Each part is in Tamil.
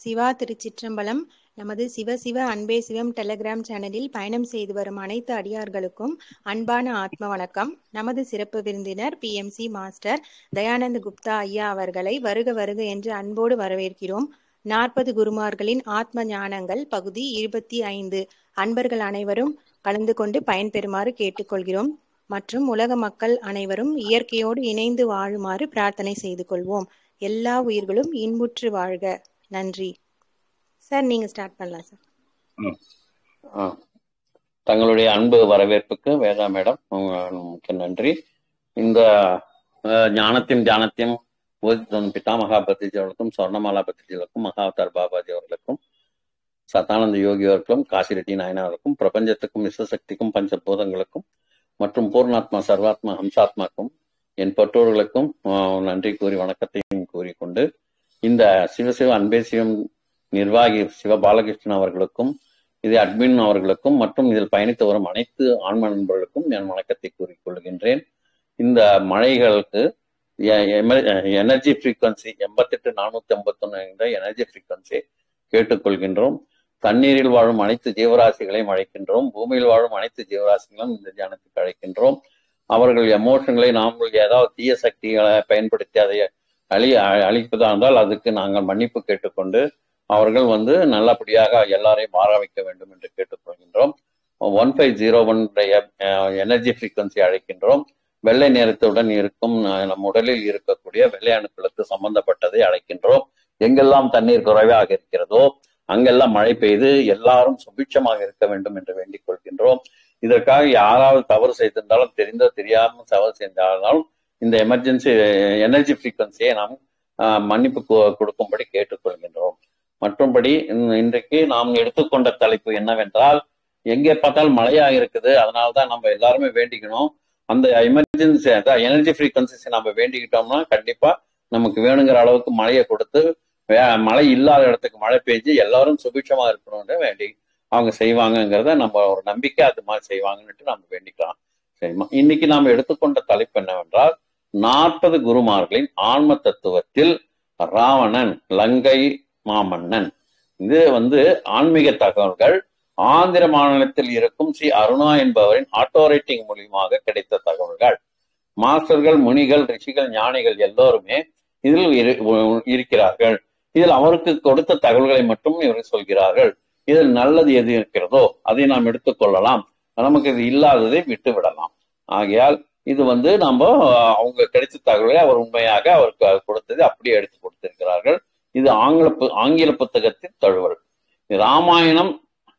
சிவா திருச்சிற்றம்பலம் நமது சிவ சிவ அன்பே சிவம் டெலகிராம் சேனலில் பயணம் செய்து வரும் அனைத்து அடியார்களுக்கும் அன்பான ஆத்ம வணக்கம் நமது சிறப்பு விருந்தினர் பிஎம்சி மாஸ்டர் தயானந்த் குப்தா ஐயா அவர்களை வருக வருக என்று அன்போடு வரவேற்கிறோம் நாற்பது குருமார்களின் ஆத்ம ஞானங்கள் பகுதி இருபத்தி ஐந்து அன்பர்கள் அனைவரும் கலந்து கொண்டு பயன்பெறுமாறு கேட்டுக்கொள்கிறோம் மற்றும் உலக மக்கள் அனைவரும் இயற்கையோடு இணைந்து வாழுமாறு பிரார்த்தனை செய்து கொள்வோம் எல்லா உயிர்களும் இன்புற்று வாழ்க நன்றி சார் நீங்க ஸ்டார்ட் பண்ணலாம் சார் ம். ஆ. தங்களுடைய அன்பு வரவேற்புக்கு வேதா மேடம் மிக்க நன்றி இந்த அஹ், ஞானத்தையும் தியானத்தையும் போதித்தன் பிதாமகா பத்திரிஜர்களுக்கும் சொர்ணமாலா பத்திரிஜர்களுக்கும் மகாவதார் பாபாஜி அவர்களுக்கும் சதானந்த யோகி அவர்களுக்கும் காசிரெட்டி நாயனா அவர்களுக்கும் பிரபஞ்சத்துக்கும் விஸ்வசக்திக்கும் பஞ்சபூதங்களுக்கும் மற்றும் பூர்ணாத்மா சர்வாத்மா ஹம்சாத்மாக்கும் என் பெற்றோர்களுக்கும் ஆஹ், நன்றி கூறி வணக்கத்தையும் கூறிக்கொண்டு இந்த சிவசிவ அன்பே சிவம் நிர்வாகி சிவ பாலகிருஷ்ணன் அவர்களுக்கும் இது அட்மின் அவர்களுக்கும் மற்றும் இதில் பயணித்து வரும் அனைத்து ஆன்ம நண்பர்களுக்கும் என் வணக்கத்தை கூறிக்கொள்கின்றேன் இந்த மழைகளுக்கு எனர்ஜி ஃப்ரீக்வன்சி எண்பத்தெட்டு நானூத்தி ஐம்பத்தொன்னு என்ற எனர்ஜி ஃப்ரீக்வன்சி கேட்டுக்கொள்கின்றோம் தண்ணீரில் வாழும் அனைத்து ஜீவராசிகளையும் அழைக்கின்றோம் பூமியில் வாழும் அனைத்து ஜீவராசிகளும் இந்த தியானத்துக்கு அழைக்கின்றோம் அவர்கள் எமோஷன்களை நாங்கள் ஏதாவது தீய சக்திகளை பயன்படுத்தி அதை அழி அழிப்பதா இருந்தால் அதுக்கு நாங்கள் மன்னிப்பு கேட்டுக்கொண்டு அவர்கள் வந்து நல்லபடியாக எல்லாரையும் மாற வைக்க வேண்டும் என்று கேட்டுக்கொள்கின்றோம் one five zero one energy frequency அழைக்கின்றோம் வெள்ளை நிறத்துடன் இருக்கும் அஹ், நம் உடலில் இருக்கக்கூடிய வெள்ளை அணுக்களுக்கு சம்பந்தப்பட்டதை அழைக்கின்றோம் எங்கெல்லாம் தண்ணீர் குறைவாக இருக்கிறதோ அங்கெல்லாம் மழை பெய்து எல்லாரும் சுபிட்சமாக இருக்க வேண்டும் என்று வேண்டிக் கொள்கின்றோம் இதற்காக யாராவது தவறு செய்திருந்தாலும் தெரிந்தோ தெரியாமல் தவறு செய்தாலும் இந்த எமர்ஜென்சி எனர்ஜி ஃப்ரீக்வன்சியை நாம் ஆஹ், மன்னிப்பு கொ- கொடுக்கும்படி கேட்டுக்கொள்கின்றோம் மற்றும்படி இன்- இன்றைக்கு நாம் எடுத்துக்கொண்ட தலைப்பு என்னவென்றால் எங்கே பார்த்தாலும் மழையா இருக்குது அதனால தான் நம்ம எல்லாருமே வேண்டிக்கணும் அந்த எமர்ஜென்சி அதான் எனர்ஜி ஃப்ரீக்வன்சிஸை நம்ம வேண்டிக்கிட்டோம்னா கண்டிப்பா நமக்கு வேணுங்கிற அளவுக்கு மழையை கொடுத்து வே- மழை இல்லாத இடத்துக்கு மழை பெஞ்சு எல்லாரும் சுபிட்சமா இருக்கணும்னு வேண்டி அவங்க செய்வாங்கங்கிறத நம்ம ஒரு நம்பிக்கை அது மாதிரி செய்வாங்கன்னுட்டு நம்ம வேண்டிக்கலாம் சரிம்மா இன்னைக்கு நாம் எடுத்துக்கொண்ட தலைப்பு என்னவென்றால் நாற்பது குருமார்களின் ஆன்ம தத்துவத்தில் ராவணன் லங்கை மாமன்னன் இது வந்து ஆன்மீக தகவல்கள் ஆந்திர மாநிலத்தில் இருக்கும் ஸ்ரீ அருணா என்பவரின் ஆட்டோ ரைட்டிங் மூலியமாக கிடைத்த தகவல்கள் மாஸ்டர்கள் முனிகள் ரிஷிகள் ஞானிகள் எல்லோருமே இதில் இரு- உ- இருக்கிறார்கள் இதில் அவருக்கு கொடுத்த தகவல்களை மட்டும் இவர் சொல்கிறார்கள் இதில் நல்லது எது இருக்கிறதோ அதை நாம் எடுத்துக்கொள்ளலாம் நமக்கு இது இல்லாததை விட்டு விடலாம் ஆகையால் இது வந்து நம்ம அஹ், அவங்க கிடைத்த தகவலை அவர் உண்மையாக அவருக்கு கொடுத்ததை அப்படியே எடுத்து கொடுத்திருக்கிறார்கள் இது ஆங்கில பு- ஆங்கில புத்தகத்தின் தழுவல் ராமாயணம்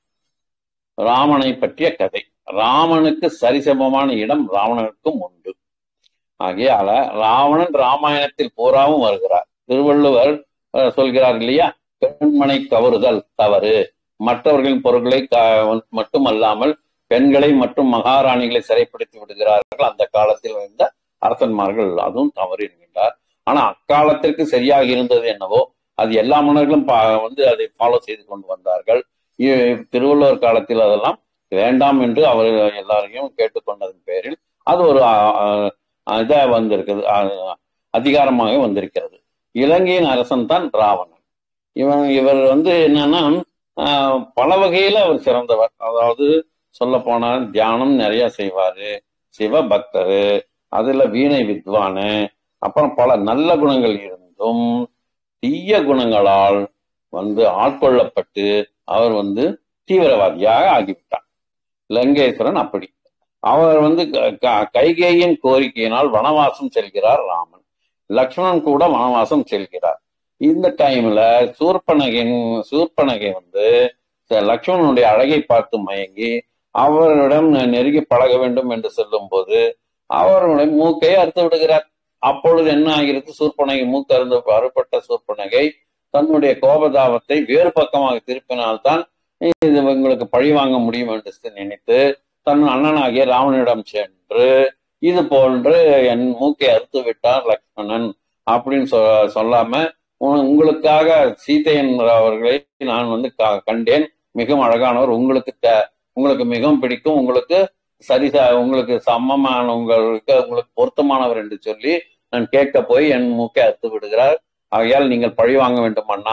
ராமனை பற்றிய கதை ராமனுக்கு சரிசமமான இடம் ராவணனுக்கும் உண்டு ஆகையால ராவணன் ராமாயணத்தில் பூராவும் வருகிறார் திருவள்ளுவர் அஹ், சொல்கிறார் இல்லையா பெண்மனை கவருதல் தவறு மற்றவர்களின் பொருட்களை க- மட்டுமல்லாமல் பெண்களை மற்றும் மகாராணிகளை சிறைப்படுத்தி விடுகிறார்கள் அந்த காலத்தில் இருந்த அரசன்மார்கள் அதுவும் தவறு என்கின்றார் ஆனா அக்காலத்திற்கு சரியாக இருந்தது என்னவோ அது எல்லா மன்னர்களும் பா- வந்து அதை ஃபாலோ செய்து கொண்டு வந்தார்கள் இ- திருவள்ளுவர் காலத்தில் அதெல்லாம் வேண்டாம் என்று அவர் எல்லாரையும் கேட்டுக்கொண்டதன் பேரில் அது ஒரு இதாக வந்திருக்குது அ- அதிகாரமாக வந்திருக்கிறது இலங்கையின் அரசன் தான் ராவணன் இவன் இவர் வந்து என்னன்னா ஆஹ், பல வகையில அவர் சிறந்தவர் அதாவது சொல்ல போனா தியானம் நிறைய செய்வாரு சிவபக்தரு அதுல வீணை வித்வானு அப்புறம் பல நல்ல குணங்கள் இருந்தும் தீய குணங்களால் வந்து ஆட்கொள்ளப்பட்டு அவர் வந்து தீவிரவாதியாக ஆகிவிட்டார் லங்கேஸ்வரன் அப்படி அவர் வந்து க- க- கைகேயின் கோரிக்கையினால் வனவாசம் செல்கிறார் ராமன் லக்ஷ்மணன் கூட வனவாசம் செல்கிறார் இந்த டைம்ல சூர்பனகின் சூர்பனகை வந்து த- லக்ஷ்மணனுடைய அழகை பார்த்து மயங்கி அவரிடம் நெருங்கி பழக வேண்டும் என்று சொல்லும் போது அவருடைய மூக்கை அறுத்து விடுகிறார் அப்பொழுது என்ன ஆகிறது சூர்பனகை மூக்கு அருந்து அறுபட்ட சூர்பனகை தன்னுடைய கோபதாபத்தை வேறு பக்கமாக திருப்பினால்தான் இது உங்களுக்கு பழி வாங்க முடியும் என்று நினைத்து தன் அண்ணனாகிய ராவணனிடம் சென்று இது போன்று என் மூக்கை அறுத்து விட்டார் லக்ஷ்மணன் அப்படின்னு சொ சொல்லாம உ- உங்களுக்காக சீதை அவர்களை நான் வந்து க- கண்டேன் மிகவும் அழகானவர் உங்களுக்கு த- உங்களுக்கு மிகவும் பிடிக்கும் உங்களுக்கு சரி ச- உங்களுக்கு சமமானவங்களுக்கு உங்களுக்கு பொருத்தமானவர் என்று சொல்லி நான் கேட்க போய் என் மூக்கை அறுத்து விடுகிறார் ஆகையால் நீங்கள் பழி வாங்க வேண்டும் அண்ணா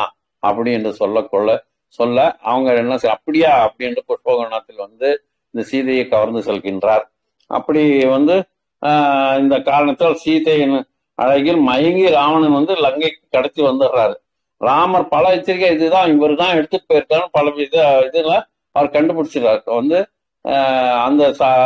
அப்படி என்று சொல்ல கொள்ள சொல்ல அவங்க என்ன செய்ய அப்படியா அப்படி என்று புஷ்பகோணத்தில் வந்து இந்த சீதையை கவர்ந்து செல்கின்றார் அப்படி வந்து ஆஹ் இந்த காரணத்தால் சீதையின் அழகில் மயங்கி ராவணன் வந்து லங்கைக்கு கடத்தி வந்துடுறாரு ராமர் பல எச்சரிக்கை இதுதான் இவர் தான் எடுத்துட்டு போயிருக்காரு பல இது இதுல அவர் கண்டுபிடிச்சிருக்காரு வந்து ஆஹ் அந்த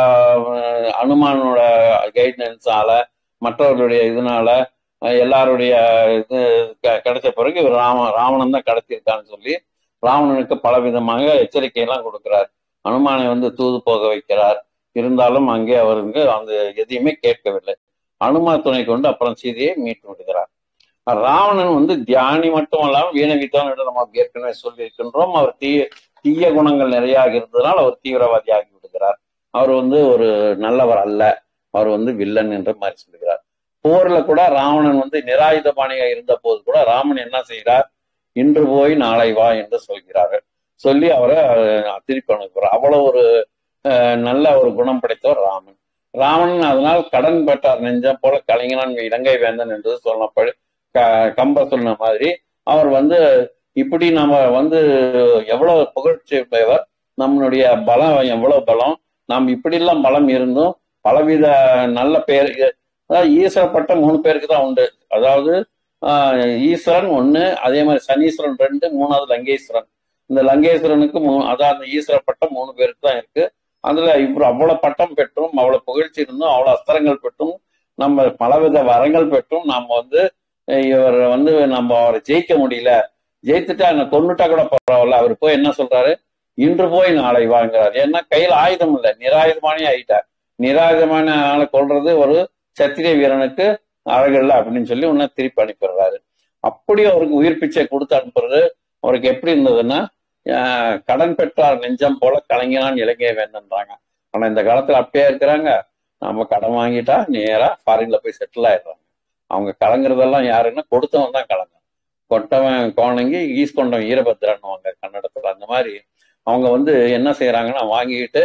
சா- அனுமானோட கைடன்ஸால மற்றவர்களுடைய இதனால அஹ் எல்லாருடைய இது க- கிடைச்ச பிறகு இவர் ராம ராவணன் தான் கடத்தியிருக்கான்னு சொல்லி ராவணனுக்கு பல விதமாக எச்சரிக்கை எல்லாம் கொடுக்கிறார் அனுமானை வந்து தூது போக வைக்கிறார் இருந்தாலும் அங்கே அவருக்கு அந்த எதையுமே கேட்கவில்லை அனுமார் துணை கொண்டு அப்புறம் சீதையை மீட்டு விடுகிறார் ராவணன் வந்து தியானி மட்டும் அல்லாமல் வீணவித்தான் என்று நம்ம ஏற்கனவே சொல்லியிருக்கின்றோம் அவர் தீய தீய குணங்கள் நிறைய இருந்ததனால் அவர் தீவிரவாதி ஆகி விடுகிறார் அவர் வந்து ஒரு நல்லவர் அல்ல அவர் வந்து வில்லன் என்ற மாதிரி சொல்லுகிறார் போர்ல கூட ராவணன் வந்து நிராயுதபாணியா இருந்த போது கூட ராமன் என்ன செய்கிறார் இன்று போய் நாளை வா என்று சொல்கிறார்கள் சொல்லி அவரை அஹ், திருப்பி அனுப்புகிறார் அவ்வளவு ஒரு அஹ், நல்ல ஒரு குணம் படைத்தவர் ராமன் ராவணன் அதனால் கடன் பெற்றார் நெஞ்சம் போல கலைஞனான் இலங்கை வேந்தன் என்று சொல்லப்படு க- கம்பர் சொன்ன மாதிரி அவர் வந்து இப்படி நம்ம வந்து எவ்வளவு புகழ்ச்சி உடையவர் நம்மளுடைய பலம் எவ்வளவு பலம் நாம் இப்படிலாம் பலம் இருந்தும் பலவித நல்ல பெயர் அதாவது ஈஸ்வரப்பட்ட மூணு பேருக்கு தான் உண்டு அதாவது ஆஹ், ஈஸ்வரன் ஒண்ணு அதே மாதிரி சனீஸ்வரன் ரெண்டு மூணாவது லங்கேஸ்வரன் இந்த லங்கேஸ்வரனுக்கு மூ அதாவது அந்த ஈஸ்வரப்பட்டம் மூணு பேருக்கு தான் இருக்கு அதுல இவர் அவ்வளவு பட்டம் பெற்றும் அவ்வளவு புகழ்ச்சி இருந்தும் அவ்வளவு அஸ்திரங்கள் பெற்றும் நம்ம பலவித வரங்கள் பெற்றும் நாம வந்து அஹ், இவர் வந்து நம்ம அவரை ஜெயிக்க முடியல ஜெயித்துட்டா என்ன கொண்டுட்டா கூட பரவாயில்ல அவர் போய் என்ன சொல்றாரு இன்று போய் நாளை வாங்குறாரு ஏன்னா கையில ஆயுதம் இல்லை நிராயுதமானே ஆயிட்டார் நிராயுதமான ஆளை கொல்றது ஒரு சத்திரிய வீரனுக்கு அழகில்ல அப்படின்னு சொல்லி உன்ன திருப்பி அனுப்பிடுறாரு அப்படி அவருக்கு உயிர் பிச்சை கொடுத்து அனுப்புறது அவருக்கு எப்படி இருந்ததுன்னா ஆஹ் கடன் பெற்றார் நெஞ்சம் போல கலைஞனான் இலங்கைய வேண்டன்றாங்க ஆனா இந்த காலத்துல அப்படியே இருக்கிறாங்க நம்ம கடன் வாங்கிட்டா நேரா ஃபாரின்ல போய் செட்டில் ஆயிடுறாங்க அவங்க கலங்குறதெல்லாம் யாருன்னா கொடுத்தவன் தான் கலங்க கொட்டவன் கோணங்கி ஈஸ் கொண்டவன் ஈரபத்ரன்னுவாங்க கன்னடத்துல அந்த மாதிரி அவங்க வந்து என்ன செய்யறாங்கன்னா வாங்கிட்டு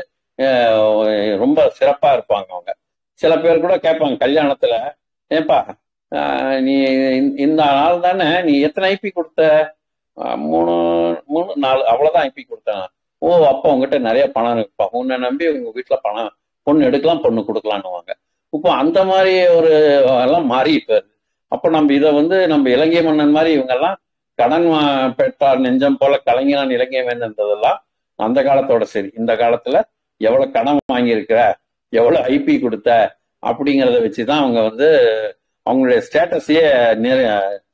ஆஹ் ரொம்ப சிறப்பா இருப்பாங்க அவங்க சில பேர் கூட கேட்பாங்க கல்யாணத்துல ஏன்பா ஆஹ் நீ இந்த- இந்த நாள் தானே நீ எத்தனை ஐபி கொடுத்த ஆஹ் மூணு மூணு நாலு அவ்வளவுதான் ஐபி கொடுத்தேன் ஓ அப்போ உங்ககிட்ட நிறைய பணம் இருக்குப்பா உன்னை நம்பி உங்க வீட்டுல பணம் பொண்ணு எடுக்கலாம் பொண்ணு கொடுக்கலான்னுவாங்க இப்போ அந்த மாதிரி ஒரு எல்லாம் மாறி இப்ப அப்போ நம்ம இதை வந்து நம்ம இலங்கை மன்னன் மாதிரி இவங்க எல்லாம் கடன் வா- பெற்றார் நெஞ்சம் போல கலைஞனான் இலங்கை வேந்தன்றதெல்லாம் அந்த காலத்தோட சரி இந்த காலத்துல எவ்வளவு கடன் வாங்கியிருக்கிற எவ்வளவு ஐபி கொடுத்த அப்படிங்கிறத வச்சுதான் அவங்க வந்து அவங்களுடைய ஸ்டேட்டஸையே நிறைய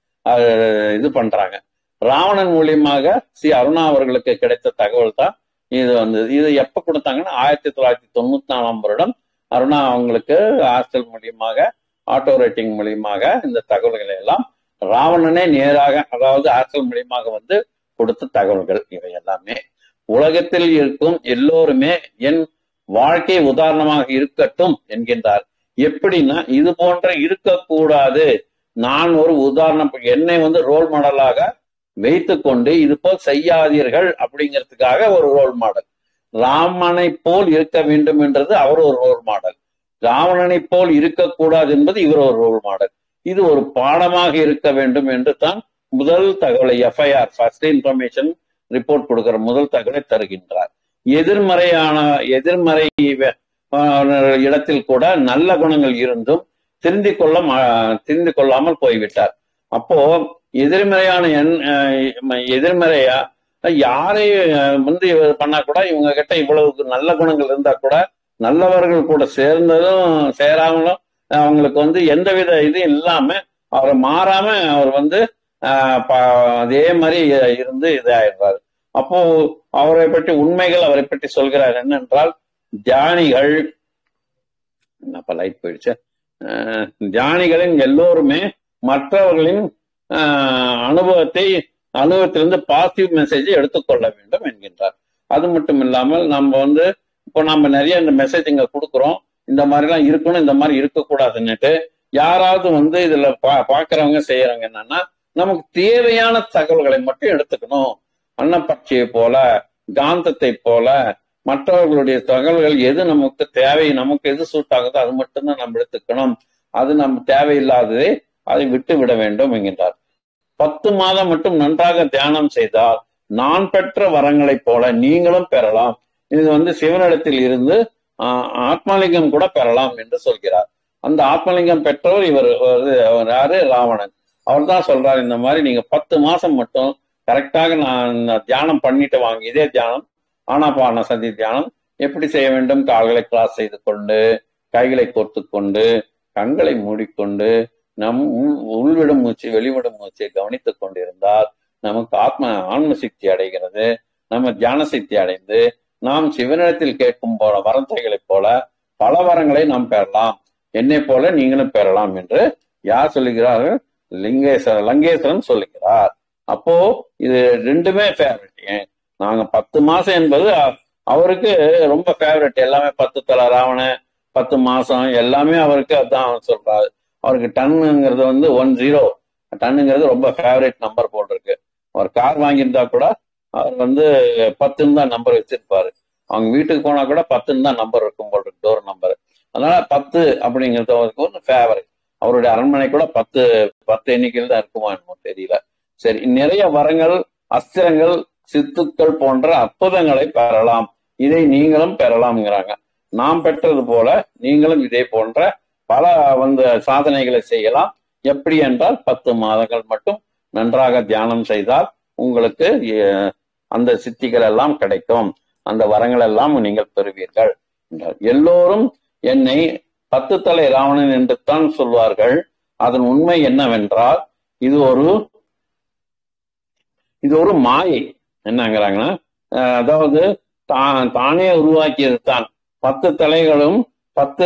அஹ், இது பண்றாங்க ராவணன் மூலியமாக சி அருணா அவர்களுக்கு கிடைத்த தகவல் தான் இது வந்து இது எப்ப கொடுத்தாங்கன்னா ஆயிரத்தி தொள்ளாயிரத்தி தொண்ணூத்தி நாலாம் வருடம் அருணா அவங்களுக்கு ஹாஸ்டல் மூலியமாக ஆட்டோ ரேட்டிங் மூலியமாக இந்த தகவல்களை எல்லாம் ராவணனே நேராக அதாவது ஹாஸ்டல் மூலியமாக வந்து கொடுத்த தகவல்கள் இவை எல்லாமே உலகத்தில் இருக்கும் எல்லோருமே என் வாழ்க்கை உதாரணமாக இருக்கட்டும் என்கின்றார் எப்படின்னா இது போன்ற இருக்கக்கூடாது நான் ஒரு உதாரணம் என்னை வந்து ரோல் மாடலாக வைத்துக்கொண்டு இது போல் செய்யாதீர்கள் அப்படிங்கிறதுக்காக ஒரு ரோல் மாடல் ராமனை போல் இருக்க வேண்டும் என்றது அவர் ஒரு ரோல் மாடல் ராவணனை போல் இருக்கக்கூடாது என்பது இவர் ஒரு ரோல் மாடல் இது ஒரு பாடமாக இருக்க வேண்டும் என்று தான் முதல் தகவலை எஃப்ஐஆர் ஃபர்ஸ்ட் இன்ஃபர்மேஷன் ரிப்போர்ட் கொடுக்கிற முதல் தகவலை தருகின்றார் எதிர்மறையான எதிர்மறை வ- ஆஹ் இடத்தில் கூட நல்ல குணங்கள் இருந்தும் திருந்திக் கொள்ள மா- திருந்திக் கொள்ளாமல் போய்விட்டார் அப்போ எதிர்மறையான எண் ஆஹ் எதிர்மறையா யாரை ஆஹ் வந்து இவர் பண்ணா கூட இவங்க கிட்ட இவ்வளவு நல்ல குணங்கள் இருந்தா கூட நல்லவர்கள் கூட சேர்ந்ததும் சேராமலும் அவங்களுக்கு வந்து எந்தவித இதுவும் இல்லாம அவரை மாறாம அவர் வந்து ஆஹ் ப- அதே மாதிரி இருந்து இதாயிடுறாரு அப்போ அவரை பற்றி உண்மைகள் அவரை பற்றி சொல்கிறார் என்னென்றால் தியானிகள் அப்ப லைட் போயிடுச்சு ஆஹ் தியானிகளின் எல்லோருமே மற்றவர்களின் ஆஹ் அனுபவத்தை அனுபவத்திலிருந்து பாசிட்டிவ் மெசேஜை எடுத்துக்கொள்ள வேண்டும் என்கின்றார் அது மட்டும் இல்லாமல் நம்ம வந்து இப்போ நம்ம நிறைய இந்த மெசேஜ் இங்க கொடுக்குறோம் இந்த மாதிரி எல்லாம் இருக்கணும் இந்த மாதிரி இருக்கக்கூடாதுன்னுட்டு யாராவது வந்து இதுல பா பாக்குறவங்க செய்யறவங்க என்னன்னா நமக்கு தேவையான தகவல்களை மட்டும் எடுத்துக்கணும் அன்னப்பட்சியை போல காந்தத்தை போல மற்றவர்களுடைய தகவல்கள் எது நமக்கு தேவை நமக்கு எது சூட் ஆகுதோ அது மட்டும்தான் நம்ம எடுத்துக்கணும் அது நம்ம தேவையில்லாததை அதை விட்டு விட வேண்டும் என்கின்றார் பத்து மாதம் மட்டும் நன்றாக தியானம் செய்தால் நான் பெற்ற வரங்களைப் போல நீங்களும் பெறலாம் இது வந்து சிவனிடத்தில் இருந்து ஆஹ், ஆத்மலிங்கம் கூட பெறலாம் என்று சொல்கிறார் அந்த ஆத்மலிங்கம் பெற்றவர் இவர் ஒரு- அவர் யாரு ராவணன் அவர் தான் சொல்றாரு இந்த மாதிரி நீங்க பத்து மாசம் மட்டும் கரெக்டாக நான் நான் தியானம் பண்ணிட்டு வாங்க இதே தியானம் ஆனாபான சந்தி தியானம் எப்படி செய்ய வேண்டும் கால்களை கிராஸ் செய்து கொண்டு கைகளை கோர்த்து கொண்டு கண்களை மூடிக்கொண்டு நம் உள்- உள்விடும் மூச்சு வெளிவிடும் மூச்சை கவனித்துக் கொண்டிருந்தால் நமக்கு ஆத்ம ஆன்ம சக்தி அடைகிறது நம்ம தியான சக்தி அடைந்து நாம் சிவனிடத்தில் கேட்கும் போல வரத்தைகளைப் போல பல வரங்களை நாம் பெறலாம் என்னை போல நீங்களும் பெறலாம் என்று யார் சொல்லுகிறார்கள் லிங்கேஸ்வரர் லங்கேஸ்வரன் சொல்லுகிறார் அப்போ இது ரெண்டுமே ஃபேவரட் நாங்க பத்து மாசம் என்பது அ- அவருக்கு ரொம்ப ஃபேவரட் எல்லாமே பத்து தலை ராவண பத்து மாசம் எல்லாமே அவருக்கு அதான் அவர் சொல்றாரு அவருக்கு டன்னுங்கிறது வந்து ஒன் ஜீரோ டன்னுங்கிறது ரொம்ப ஃபேவரட் நம்பர் போல் இருக்கு அவர் கார் வாங்கியிருந்தா கூட அவர் வந்து பத்துன்னு தான் நம்பர் வச்சிருப்பாரு அவங்க வீட்டுக்கு போனா கூட பத்துன்னு தான் நம்பர் இருக்கும் போல் இருக்கு டோர் நம்பர் அதனால பத்து அப்படிங்கிறது அவருக்கு வந்து ஃபேவரட் அவருடைய அரண்மனை கூட பத்து பத்து எண்ணிக்கையில் தான் இருக்குமா என்னமோ தெரியல சரி நிறைய வரங்கள் அஸ்திரங்கள் சித்துக்கள் போன்ற அற்புதங்களை பெறலாம் இதை நீங்களும் பெறலாம்ங்கிறாங்க நாம் பெற்றது போல நீங்களும் இதே போன்ற பல வந்து சாதனைகளை செய்யலாம் எப்படி என்றால் பத்து மாதங்கள் மட்டும் நன்றாக தியானம் செய்தால் உங்களுக்கு அஹ், அந்த சித்திகள் எல்லாம் கிடைக்கும் அந்த வரங்கள் எல்லாம் நீங்கள் பெறுவீர்கள் என்றார். எல்லோரும் என்னை பத்து தலை ராவணன் என்று தான் சொல்வார்கள் அதன் உண்மை என்னவென்றால் இது ஒரு இது ஒரு மாயை என்னங்கிறாங்கன்னா அஹ், அதாவது தான் தானே உருவாக்கியது தான் பத்து தலைகளும் பத்து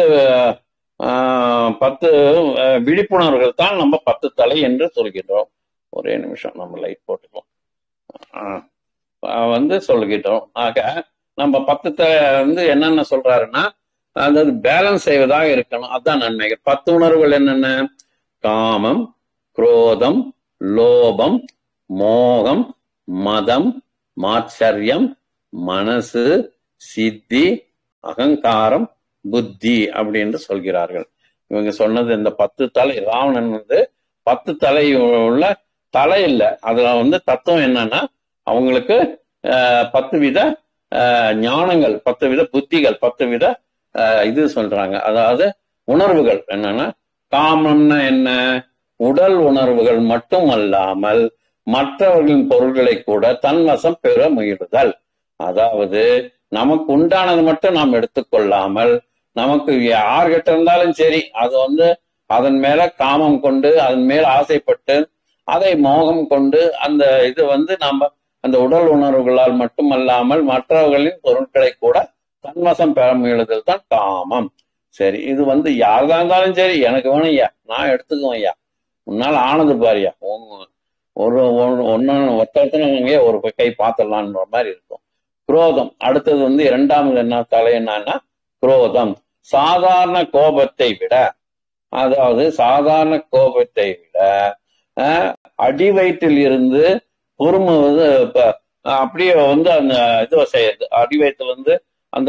அஹ், பத்து அஹ், விழிப்புணர்வுகள் தான் நம்ம பத்து தலை என்று சொல்கின்றோம் ஒரே நிமிஷம் நம்ம லைட் போட்டுக்கலாம் அஹ், அஹ், வந்து சொல்கின்றோம் ஆக நம்ம பத்து தலை வந்து என்னென்ன சொல்றாருன்னா அதாவது பேலன்ஸ் செய்வதாக இருக்கணும் அதான் நன்மைகள் பத்து உணர்வுகள் என்னென்ன காமம் குரோதம் லோபம் மோகம் மதம் மாச்சரியம் மனசு சித்தி அகங்காரம் புத்தி அப்படின்னு சொல்கிறார்கள் இவங்க சொன்னது இந்த பத்து தலை ராவணன் வந்து பத்து தலை உள்ள தலை இல்லை அதுல வந்து தத்துவம் என்னன்னா அவங்களுக்கு ஆஹ், பத்து வித ஆஹ், ஞானங்கள் பத்து வித புத்திகள் பத்து வித ஆஹ், இது சொல்றாங்க அதாவது உணர்வுகள் என்னன்னா காமம்னா என்ன உடல் உணர்வுகள் மட்டும் அல்லாமல் மற்றவர்களின் பொருள்களை கூட தன்வசம் பெற முயலுதல் அதாவது நமக்கு உண்டானது மட்டும் நாம் எடுத்துக்கொள்ளாமல் நமக்கு யார்கிட்ட இருந்தாலும் சரி அது வந்து அதன் மேல காமம் கொண்டு அதன் மேல் ஆசைப்பட்டு அதை மோகம் கொண்டு அந்த இது வந்து நம்ம அந்த உடல் உணர்வுகளால் மட்டுமல்லாமல் மற்றவர்களின் பொருட்களை கூட தன்வசம் பெற முயலுதல் தான் காமம் சரி இது வந்து யாருதான் இருந்தாலும் சரி எனக்கு வேணும் ஐயா நான் எடுத்துக்குவேன் ஐயா உன்னால ஆனது பாரியா உன் ஒரு ஒன்னு ஒருத்தருத்தனவங்க ஒரு கை பார்த்துடலான்ற மாதிரி இருக்கும் குரோதம் அடுத்தது வந்து இரண்டாவது என்ன தலை என்னன்னா குரோதம் சாதாரண கோபத்தை விட அதாவது சாதாரண கோபத்தை விட அஹ், அடி வயிற்றில் இருந்து பொறுமுவது இப்ப, அஹ், அப்படியே வந்து அந்த இது செய்யுது அடி வயிற்றுல வந்து அந்த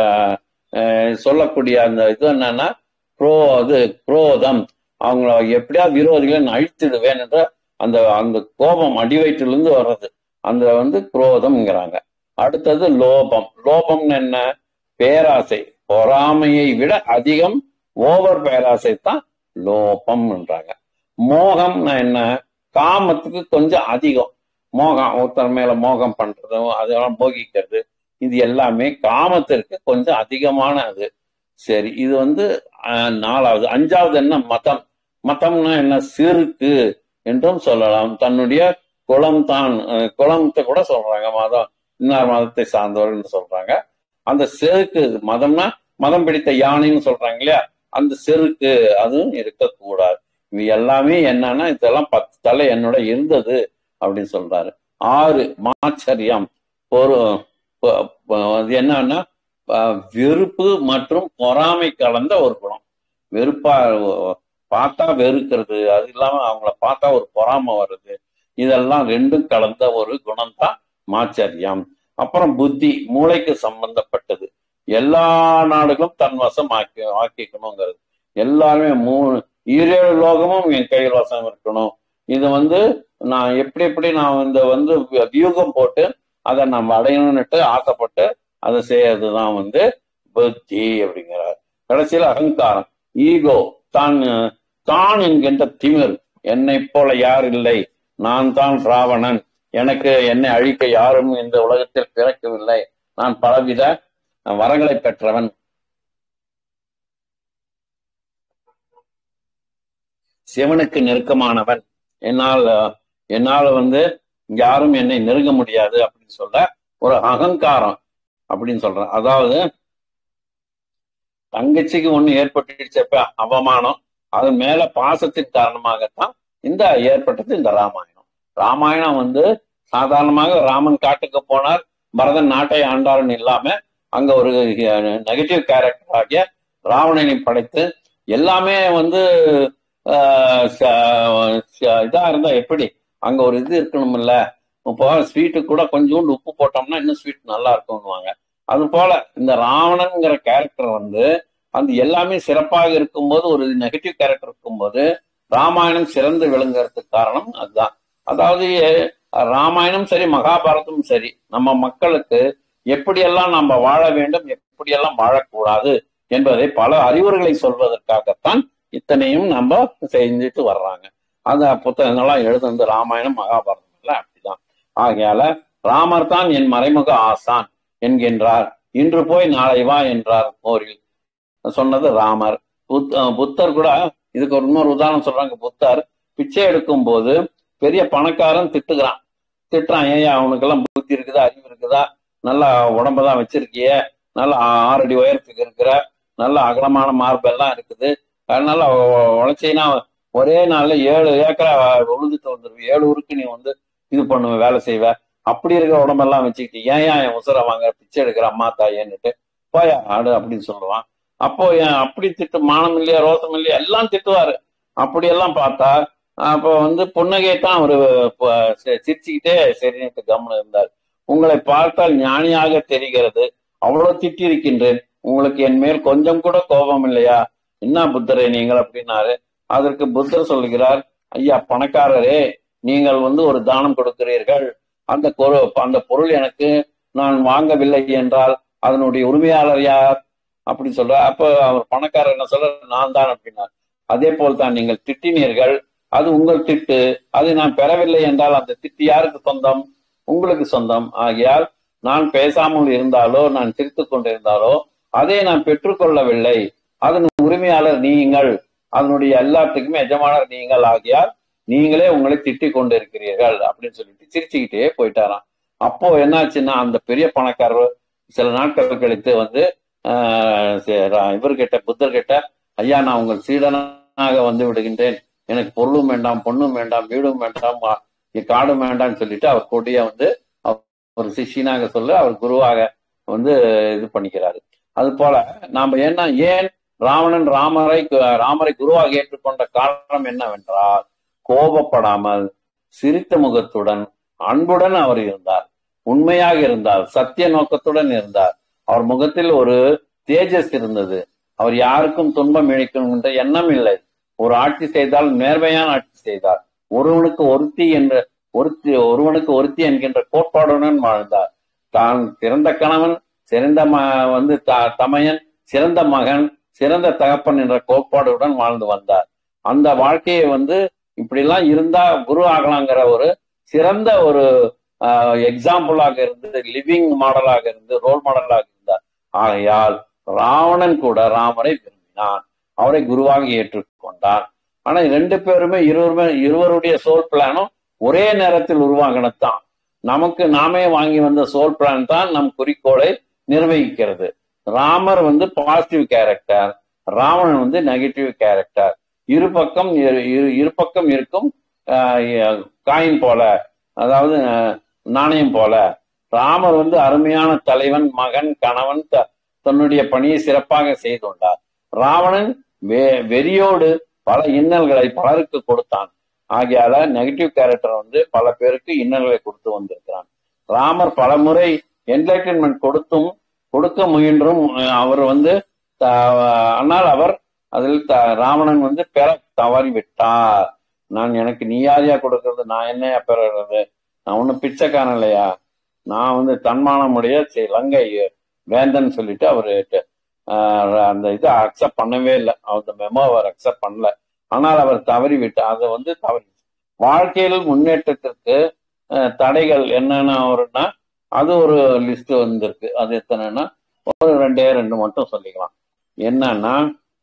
அஹ், சொல்லக்கூடிய அந்த இது என்னன்னா குரோ இது குரோதம் அவங்கள எப்படியாவது விரோதிகளை நான் அழித்திடுவேன் என்ற அந்த அந்த கோபம் அடி வயிற்றிலிருந்து வர்றது அந்த வந்து குரோதம்ங்கிறாங்க அடுத்தது லோபம் லோபம்னு என்ன பேராசை பொறாமையை விட அதிகம் ஓவர் பேராசை தான் லோபம்ன்றாங்க மோகம்னா என்ன காமத்துக்கு கொஞ்சம் அதிகம் மோகம் ஒருத்தர் மேல மோகம் பண்றதும் அதெல்லாம் போகிக்கிறது இது எல்லாமே காமத்திற்கு கொஞ்சம் அதிகமான அது சரி இது வந்து ஆஹ், நாலாவது அஞ்சாவது என்ன மதம் மதம்னா என்ன சிறுக்கு என்றும் சொல்லலாம் தன்னுடைய குலம் தான் அஹ், குலத்தை கூட சொல்றாங்க மதம் இன்னார் மதத்தை சார்ந்தவர்கள் சொல்றாங்க அந்த செருக்கு மதம்னா மதம் பிடித்த யானைன்னு சொல்றாங்க இல்லையா அந்த செருக்கு அதுவும் இருக்கக்கூடாது இது எல்லாமே என்னன்னா இதெல்லாம் பத்து தலை என்னோட இருந்தது அப்படின்னு சொல்றாரு ஆறு மாச்சரியம் ஒரு ப- ப- அது என்னன்னா அஹ், வெறுப்பு மற்றும் பொறாமை கலந்த ஒரு குணம் வெறுப்பா அஹ், பார்த்தா வெறுக்கிறது அது இல்லாம அவங்கள பார்த்தா ஒரு பொறாமை வருது இதெல்லாம் ரெண்டும் கலந்த ஒரு குணம் தான் மாச்சரியம் அப்புறம் புத்தி மூளைக்கு சம்பந்தப்பட்டது எல்லா நாடுகளும் தன் வசம் ஆக்கி ஆக்கிக்கணுங்கிறது எல்லாருமே மூணு ஈரேழு லோகமும் என் கையில் வசம் இருக்கணும் இது வந்து நான் எப்படி எப்படி நான் இந்த வந்து வி- வியூகம் போட்டு அதை நம்ம அடையணும்னுட்டு ஆசைப்பட்டு அதை செய்யறதுதான் வந்து புத்தி அப்படிங்கிறார் கடைசியில அகங்காரம் ஈகோ தான் தான் என்கின்ற திமிர் என்னை போல யார் இல்லை நான் தான் ராவணன் எனக்கு என்னை அழிக்க யாரும் இந்த உலகத்தில் பிறக்கவில்லை நான் பலவித வரங்களை பெற்றவன் சிவனுக்கு நெருக்கமானவன் என்னால் அஹ், என்னால் வந்து யாரும் என்னை நெருங்க முடியாது அப்படின்னு சொல்ல ஒரு அகங்காரம் அப்படின்னு சொல்றேன் அதாவது தங்கச்சிக்கு ஒண்ணு ஏற்பட்டுச்சப்ப அவமானம் அது மேல பாசத்தின் காரணமாகத்தான் இந்த ஏற்பட்டது இந்த ராமாயணம் ராமாயணம் வந்து சாதாரணமாக ராமன் காட்டுக்கு போனார் பரதன் நாட்டை ஆண்டார்னு இல்லாம அங்க ஒரு நெகட்டிவ் கேரக்டர் ஆகிய ராவணனை படைத்து எல்லாமே வந்து ஆஹ் ச- ச- இதா இருந்தா எப்படி அங்க ஒரு இது இருக்கணும்ல இப்போ ஸ்வீட்டு கூட கொஞ்சோண்டு உப்பு போட்டோம்னா இன்னும் ஸ்வீட் நல்லா இருக்கும்னுவாங்க அது போல இந்த ராவணன்ங்கிற கேரக்டர் வந்து அந்த எல்லாமே சிறப்பாக இருக்கும்போது ஒரு நெகட்டிவ் கேரக்டர் இருக்கும்போது ராமாயணம் சிறந்து விளங்குறதுக்கு காரணம் அதுதான் அதாவது அஹ், ராமாயணம் சரி மகாபாரதமும் சரி நம்ம மக்களுக்கு எப்படியெல்லாம் நம்ம வாழ வேண்டும் எப்படியெல்லாம் வாழக்கூடாது என்பதை பல அறிவுரைகளை சொல்வதற்காகத்தான் இத்தனையும் நம்ம செஞ்சுட்டு வர்றாங்க அந்த புத்தகங்கள்லாம் எழுதுனது ராமாயணம் மகாபாரதம் எல்லாம் அப்படிதான் ஆகையால ராமர் தான் என் மறைமுக ஆசான் என்கின்றார் இன்று போய் நாளை வா என்றார் போரில் சொன்னது ராமர் புத்- அஹ் புத்தர் கூட இதுக்கு ஒரு இன்னொரு உதாரணம் சொல்றாங்க புத்தர் பிச்சை எடுக்கும் போது பெரிய பணக்காரன் திட்டுகிறான் திட்டுறான் ஏன் அவனுக்கெல்லாம் புத்தி இருக்குதா அறிவு இருக்குதா நல்லா உடம்பதான் வச்சிருக்கியே நல்ல ஆறடி உயரத்துக்கு இருக்கிற நல்ல அகலமான மார்பெல்லாம் இருக்குது அதனால உழைச்சின்னா ஒரே நாள்ல ஏழு ஏக்கரா உழுதுட்டு வந்துருவ ஏழு ஊருக்கு நீ வந்து இது பண்ணுவ வேலை செய்வ அப்படி இருக்கிற உடம்பெல்லாம் வச்சுக்கிட்டு ஏன் ஏன் என் உசுர வாங்க பிச்சை எடுக்கிற அம்மா தாயேன்னுட்டு போயா ஆடு அப்படின்னு சொல்லுவான் அப்போ ஏன் அப்படி திட்டு மானம் இல்லையா ரோசம் இல்லையா எல்லாம் திட்டுவாரு அப்படியெல்லாம் பார்த்தா அப்போ வந்து புன்னகை தான் அவரு ப- சி- சிரிச்சுக்கிட்டே சரின்ட்டு கவனம் இருந்தார் உங்களை பார்த்தால் ஞானியாக தெரிகிறது அவ்வளவு திட்டி இருக்கின்றேன் உங்களுக்கு என் மேல் கொஞ்சம் கூட கோபம் இல்லையா என்ன புத்தரே நீங்கள் அப்படின்னாரு அதற்கு புத்தர் சொல்கிறார் ஐயா பணக்காரரே நீங்கள் வந்து ஒரு தானம் கொடுக்கிறீர்கள் அந்த பொரு- அந்த பொருள் எனக்கு நான் வாங்கவில்லை என்றால் அதனுடைய உரிமையாளர் யார் அப்படி சொல்ற அப்ப அவர் பணக்காரர் என்ன சொல்ற நான் தான் அப்படின்னார் அதே போல் தான் நீங்கள் திட்டினீர்கள் அது உங்கள் திட்டு அதை நான் பெறவில்லை என்றால் அந்த திட்டு யாருக்கு சொந்தம் உங்களுக்கு சொந்தம் ஆகையால் நான் பேசாமல் இருந்தாலோ நான் சிரித்துக் கொண்டிருந்தாலோ அதை நான் பெற்றுக்கொள்ளவில்லை அதன் உரிமையாளர் நீங்கள் அதனுடைய எல்லாத்துக்குமே எஜமானர் நீங்கள் ஆகியால் நீங்களே உங்களை திட்டிக் கொண்டிருக்கிறீர்கள் அப்படின்னு சொல்லிட்டு சிரிச்சுக்கிட்டே போயிட்டாராம் அப்போ என்னாச்சுன்னா அந்த பெரிய பணக்காரர் சில நாட்கள் கழித்து வந்து ஆஹ் சே- ரா- இவர்கிட்ட புத்தர்கிட்ட ஐயா நான் உங்கள் சீடனாக வந்து விடுகின்றேன் எனக்கு பொருளும் வேண்டாம் பொண்ணும் வேண்டாம் வீடும் வேண்டாம் ஆ, காடும் வேண்டாம்னு சொல்லிட்டு அவர் கூட்டிய வந்து அவர் ஒரு சிஷியனாக சொல்ல அவர் குருவாக வந்து இது பண்ணிக்கிறாரு அது போல நாம என்ன ஏன் ராவணன் ராமரை ராமரை குருவாக ஏற்றுக்கொண்ட காரணம் என்னவென்றால் கோபப்படாமல் சிரித்த முகத்துடன் அன்புடன் அவர் இருந்தார் உண்மையாக இருந்தார் சத்திய நோக்கத்துடன் இருந்தார் அவர் முகத்தில் ஒரு தேஜஸ் இருந்தது அவர் யாருக்கும் துன்பம் இழைக்கணும் என்ற எண்ணம் இல்லை ஒரு ஆட்சி செய்தால் நேர்மையான ஆட்சி செய்தார் ஒருவனுக்கு ஒருத்தி என்ற ஒருத்தி ஒருவனுக்கு ஒருத்தி என்கின்ற கோட்பாடுடன் வாழ்ந்தார் தான் சிறந்த கணவன் சிறந்த ம- வந்து த- தமையன் சிறந்த மகன் சிறந்த தகப்பன் என்ற கோட்பாடுடன் வாழ்ந்து வந்தார் அந்த வாழ்க்கையை வந்து இப்படிலாம் இருந்தா குரு ஆகலாங்கிற ஒரு சிறந்த ஒரு எக்ஸாம்பிளாக இருந்து லிவிங் மாடலாக இருந்து ரோல் மாடலாக இருந்தார் ஆகையால் ராவணன் கூட ராமரை விரும்பினான் அவரை குருவாக ஏற்றுக்கொண்டான் ஆனா ரெண்டு பேருமே இருவருமே இருவருடைய சோல் பிளானும் ஒரே நேரத்தில் உருவாகினதுதான் நமக்கு நாமே வாங்கி வந்த சோல் பிளான் தான் நம் குறிக்கோளை நிர்வகிக்கிறது ராமர் வந்து பாசிட்டிவ் கேரக்டர் ராவணன் வந்து நெகட்டிவ் கேரக்டர் இரு பக்கம் இரு- இரு- இரு பக்கம் இருக்கும் காயின் போல அதாவது அஹ், நாணயம் போல ராமர் வந்து அருமையான தலைவன் மகன் கணவன் த- தன்னுடைய பணியை சிறப்பாக செய்து கொண்டார் ராவணன் வெ- வெறியோடு பல இன்னல்களை பலருக்கு கொடுத்தான் ஆகையால நெகட்டிவ் கேரக்டர் வந்து பல பேருக்கு இன்னல்களை கொடுத்து வந்திருக்கிறான் ராமர் பல முறை என்டர்டைன்மெண்ட் கொடுத்தும் கொடுக்க முயன்றும் அஹ், அவர் வந்து த- ஆனால் அவர் அதில் த- ராவணன் வந்து பெற தவறி விட்டார் நான் எனக்கு நீ யாரையா கொடுக்கறது நான் என்னையா பெறுறது நான் ஒன்னும் பிச்சைக்காரன் இல்லையா நான் வந்து தன்மானமுடைய சி- இலங்கை வேந்தன் சொல்லிட்டு அவரு ஆஹ், அந்த இதை அக்செப்ட் பண்ணவே இல்லை அந்த மெமோ அவர் அக்செப்ட் பண்ணல ஆனால் அவர் தவறி விட்டு அதை வந்து தவறி வாழ்க்கையில் முன்னேற்றத்திற்கு அஹ், தடைகள் என்னென்ன வரும்னா அது ஒரு லிஸ்ட் வந்திருக்கு அது எத்தனைன்னா ஒரு ரெண்டே ரெண்டு மட்டும் சொல்லிக்கலாம் என்னன்னா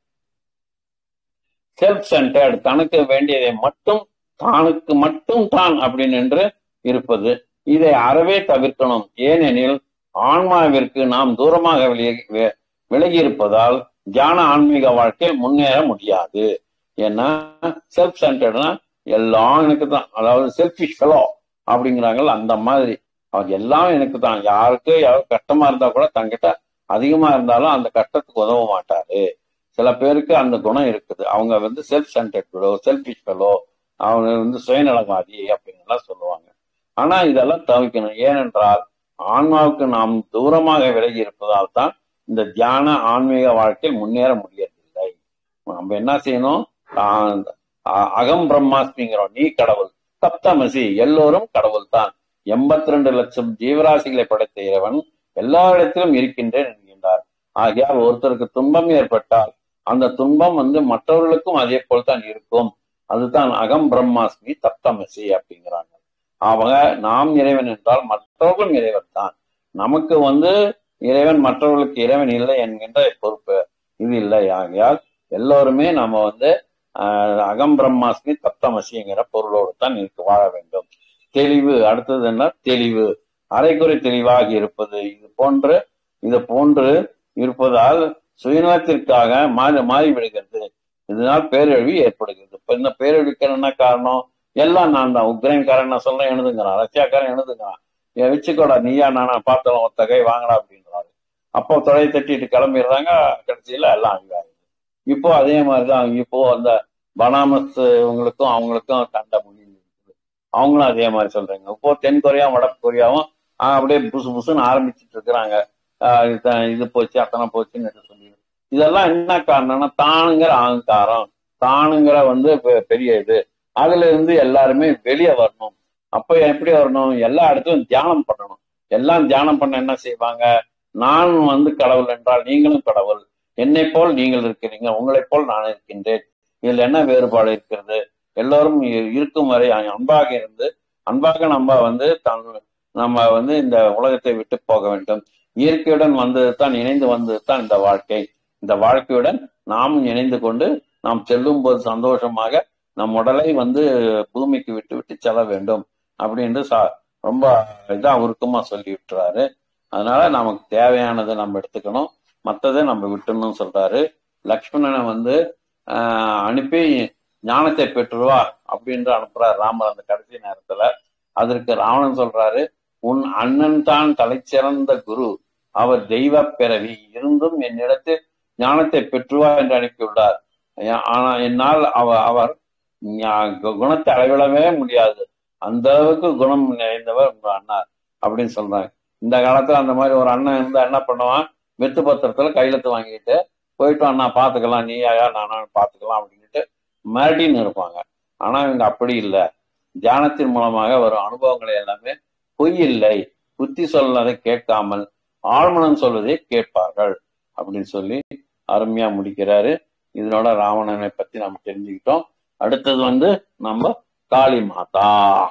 செல்ஃப் சென்டர்டு தனக்கு வேண்டியதை மட்டும் தானுக்கு மட்டும் தான் அப்படின்னு என்று இருப்பது இதை அறவே தவிர்க்கணும் ஏனெனில் ஆன்மாவிற்கு நாம் தூரமாக விலகி வி- விலகி இருப்பதால் தியான ஆன்மீக வாழ்க்கையில் முன்னேற முடியாது ஏன்னா செல்ஃப் சென்டர்ட்னா எல்லாம் எனக்கு தான் அதாவது செல்ஃபிஷ் ஃபெலோ அப்படிங்கிறாங்கல்ல அந்த மாதிரி அவர் எல்லாம் எனக்கு தான் யாருக்கு யாரு கஷ்டமா இருந்தா கூட தங்கிட்ட அதிகமா இருந்தாலும் அந்த கஷ்டத்துக்கு உதவ மாட்டாரு சில பேருக்கு அந்த குணம் இருக்குது அவங்க வந்து self centred fellow selfish fellow அவங்க வந்து சுயநலவாதி அப்படின்னுலாம் சொல்லுவாங்க ஆனா இதெல்லாம் தவிர்க்கணும் ஏனென்றால் ஆன்மாவுக்கு நாம் தூரமாக விலகி இருப்பதால் தான் இந்த தியான ஆன்மீக வாழ்க்கையில் முன்னேற முடியவில்லை நம்ம என்ன செய்யணும் தான் அ- அகம் பிரம்மாஸ்மிங்கிறோம் நீ கடவுள் சப்தமசி எல்லோரும் கடவுள் தான் எண்பத்தி ரெண்டு லட்சம் ஜீவராசிகளை படைத்த இறைவன் எல்லா இடத்திலும் இருக்கின்றேன் என்கின்றார் ஆகையால் ஒருத்தருக்கு துன்பம் ஏற்பட்டால் அந்த துன்பம் வந்து மற்றவர்களுக்கும் அதே போல் தான் இருக்கும் அதுதான் அகம் பிரம்மாஸ்மி தப்தமசி அப்படிங்கிறாங்க அவங்க நாம் இறைவன் என்றால் மற்றவர்களும் இறைவன் தான் நமக்கு வந்து இறைவன் மற்றவர்களுக்கு இறைவன் இல்லை என்கின்ற பொறுப்பு இது இல்லை ஆகையால் எல்லோருமே நம்ம வந்து ஆஹ், அகம் பிரம்மாஸ்மி தப்தமசிங்கிற பொருளோடு தான் இருக்கு வாழ வேண்டும் தெளிவு அடுத்தது என்ன தெளிவு அரைக்குறை தெளிவாக இருப்பது இது போன்று இது போன்று இருப்பதால் சுயநலத்திற்காக மாறி மாறி விடுகிறது இதனால் பேரழிவு ஏற்படுகிறது இப்ப இந்த பேரழிவுக்கு என்ன காரணம் எல்லாம் நான் தான் உக்ரைன்காரன் நான் சொல்றேன் எழுதுங்கிறான் ரஷ்யாக்காரன் எழுதுங்கிறான் என் வச்சுக்கோடா நீயா நானா பார்த்தலாம் ஒத்த கை வாங்கடா அப்படின்றாரு அப்போ தொலை தட்டிட்டு கிளம்பிடுறாங்க கடைசியில எல்லாம் அழிவாங்க இப்போ அதே மாதிரிதான் இப்போ அந்த பனாமஸ் இவங்களுக்கும் அவங்களுக்கும் சண்டை முடிஞ்சு அவங்களும் அதே மாதிரி சொல்றாங்க இப்போ தென் கொரியாவும் வட கொரியாவும் ஆஹ், அப்படியே புசு புசுன்னு ஆரம்பிச்சிட்டு இருக்கிறாங்க ஆஹ், இது- இது போச்சு அத்தனை போச்சுன்னு சொல்லி இதெல்லாம் என்ன காரணம்னா தானுங்கிற அகங்காரம் தானுங்கிற வந்து பெ- பெரிய இது அதுல இருந்து எல்லாருமே வெளியே வரணும் அப்ப எப்படி வரணும் எல்லா இடத்துலயும் தியானம் பண்ணணும் எல்லாம் தியானம் பண்ண என்ன செய்வாங்க நான் வந்து கடவுள் என்றால் நீங்களும் கடவுள் என்னை போல் நீங்கள் இருக்கிறீங்க உங்களைப் போல் நான் இருக்கின்றேன் இதுல என்ன வேறுபாடு இருக்கிறது எல்லோரும் இ- இருக்கும் வரை அன்பாக இருந்து அன்பாக நம்ம வந்து தன் நம்ம வந்து இந்த உலகத்தை விட்டு போக வேண்டும் இயற்கையுடன் வந்தது தான் இணைந்து வந்தது தான் இந்த வாழ்க்கை இந்த வாழ்க்கையுடன் நாமும் இணைந்து கொண்டு நாம் செல்லும் போது சந்தோஷமாக நம் உடலை வந்து பூமிக்கு விட்டு விட்டு செல்ல வேண்டும் அப்படின்னு சா ரொம்ப இதா உருக்கமா சொல்லி விட்டுறாரு அதனால நமக்கு தேவையானதை நம்ம எடுத்துக்கணும் மற்றதை நம்ம விட்டுணும் சொல்றாரு லக்ஷ்மணனை வந்து ஆஹ், அனுப்பி ஞானத்தை பெற்றுவா அப்படின்று அனுப்புறாரு ராமர் அந்த கடைசி நேரத்துல அதற்கு ராவணன் சொல்றாரு உன் அண்ணன் தான் தலைச்சிறந்த குரு அவர் தெய்வ பிறவி இருந்தும் என்னிடத்தில் ஞானத்தை பெற்றுவா என்று அனுப்பியுள்ளார் ஏ- ஆனா என்னால் அவ அவர் ஞா- கு- குணத்தை அளவிடவே முடியாது அந்த அளவுக்கு குணம் நிறைந்தவர் உங்க அண்ணா அப்படின்னு சொல்றாங்க இந்த காலத்துல அந்த மாதிரி ஒரு அண்ணன் இருந்தா என்ன பண்ணுவான் வெத்து பத்திரத்துல கையெழுத்து வாங்கிட்டு போயிட்டு அண்ணா பாத்துக்கலாம் நீ யாரா நானா பாத்துக்கலாம் அப்படின்ட்டு மிரட்டின்னு இருப்பாங்க ஆனா இவங்க அப்படி இல்லை தியானத்தின் மூலமாக வரும் அனுபவங்களை எல்லாமே பொய் இல்லை புத்தி சொன்னதை கேட்காமல் ஆழ்மனம் சொல்வதை கேட்பார்கள் அப்படின்னு சொல்லி அருமையா முடிக்கிறாரு இதனோட ராவணனை பத்தி நம்ம தெரிஞ்சுக்கிட்டோம் அடுத்தது வந்து நம்ம காளி மாதா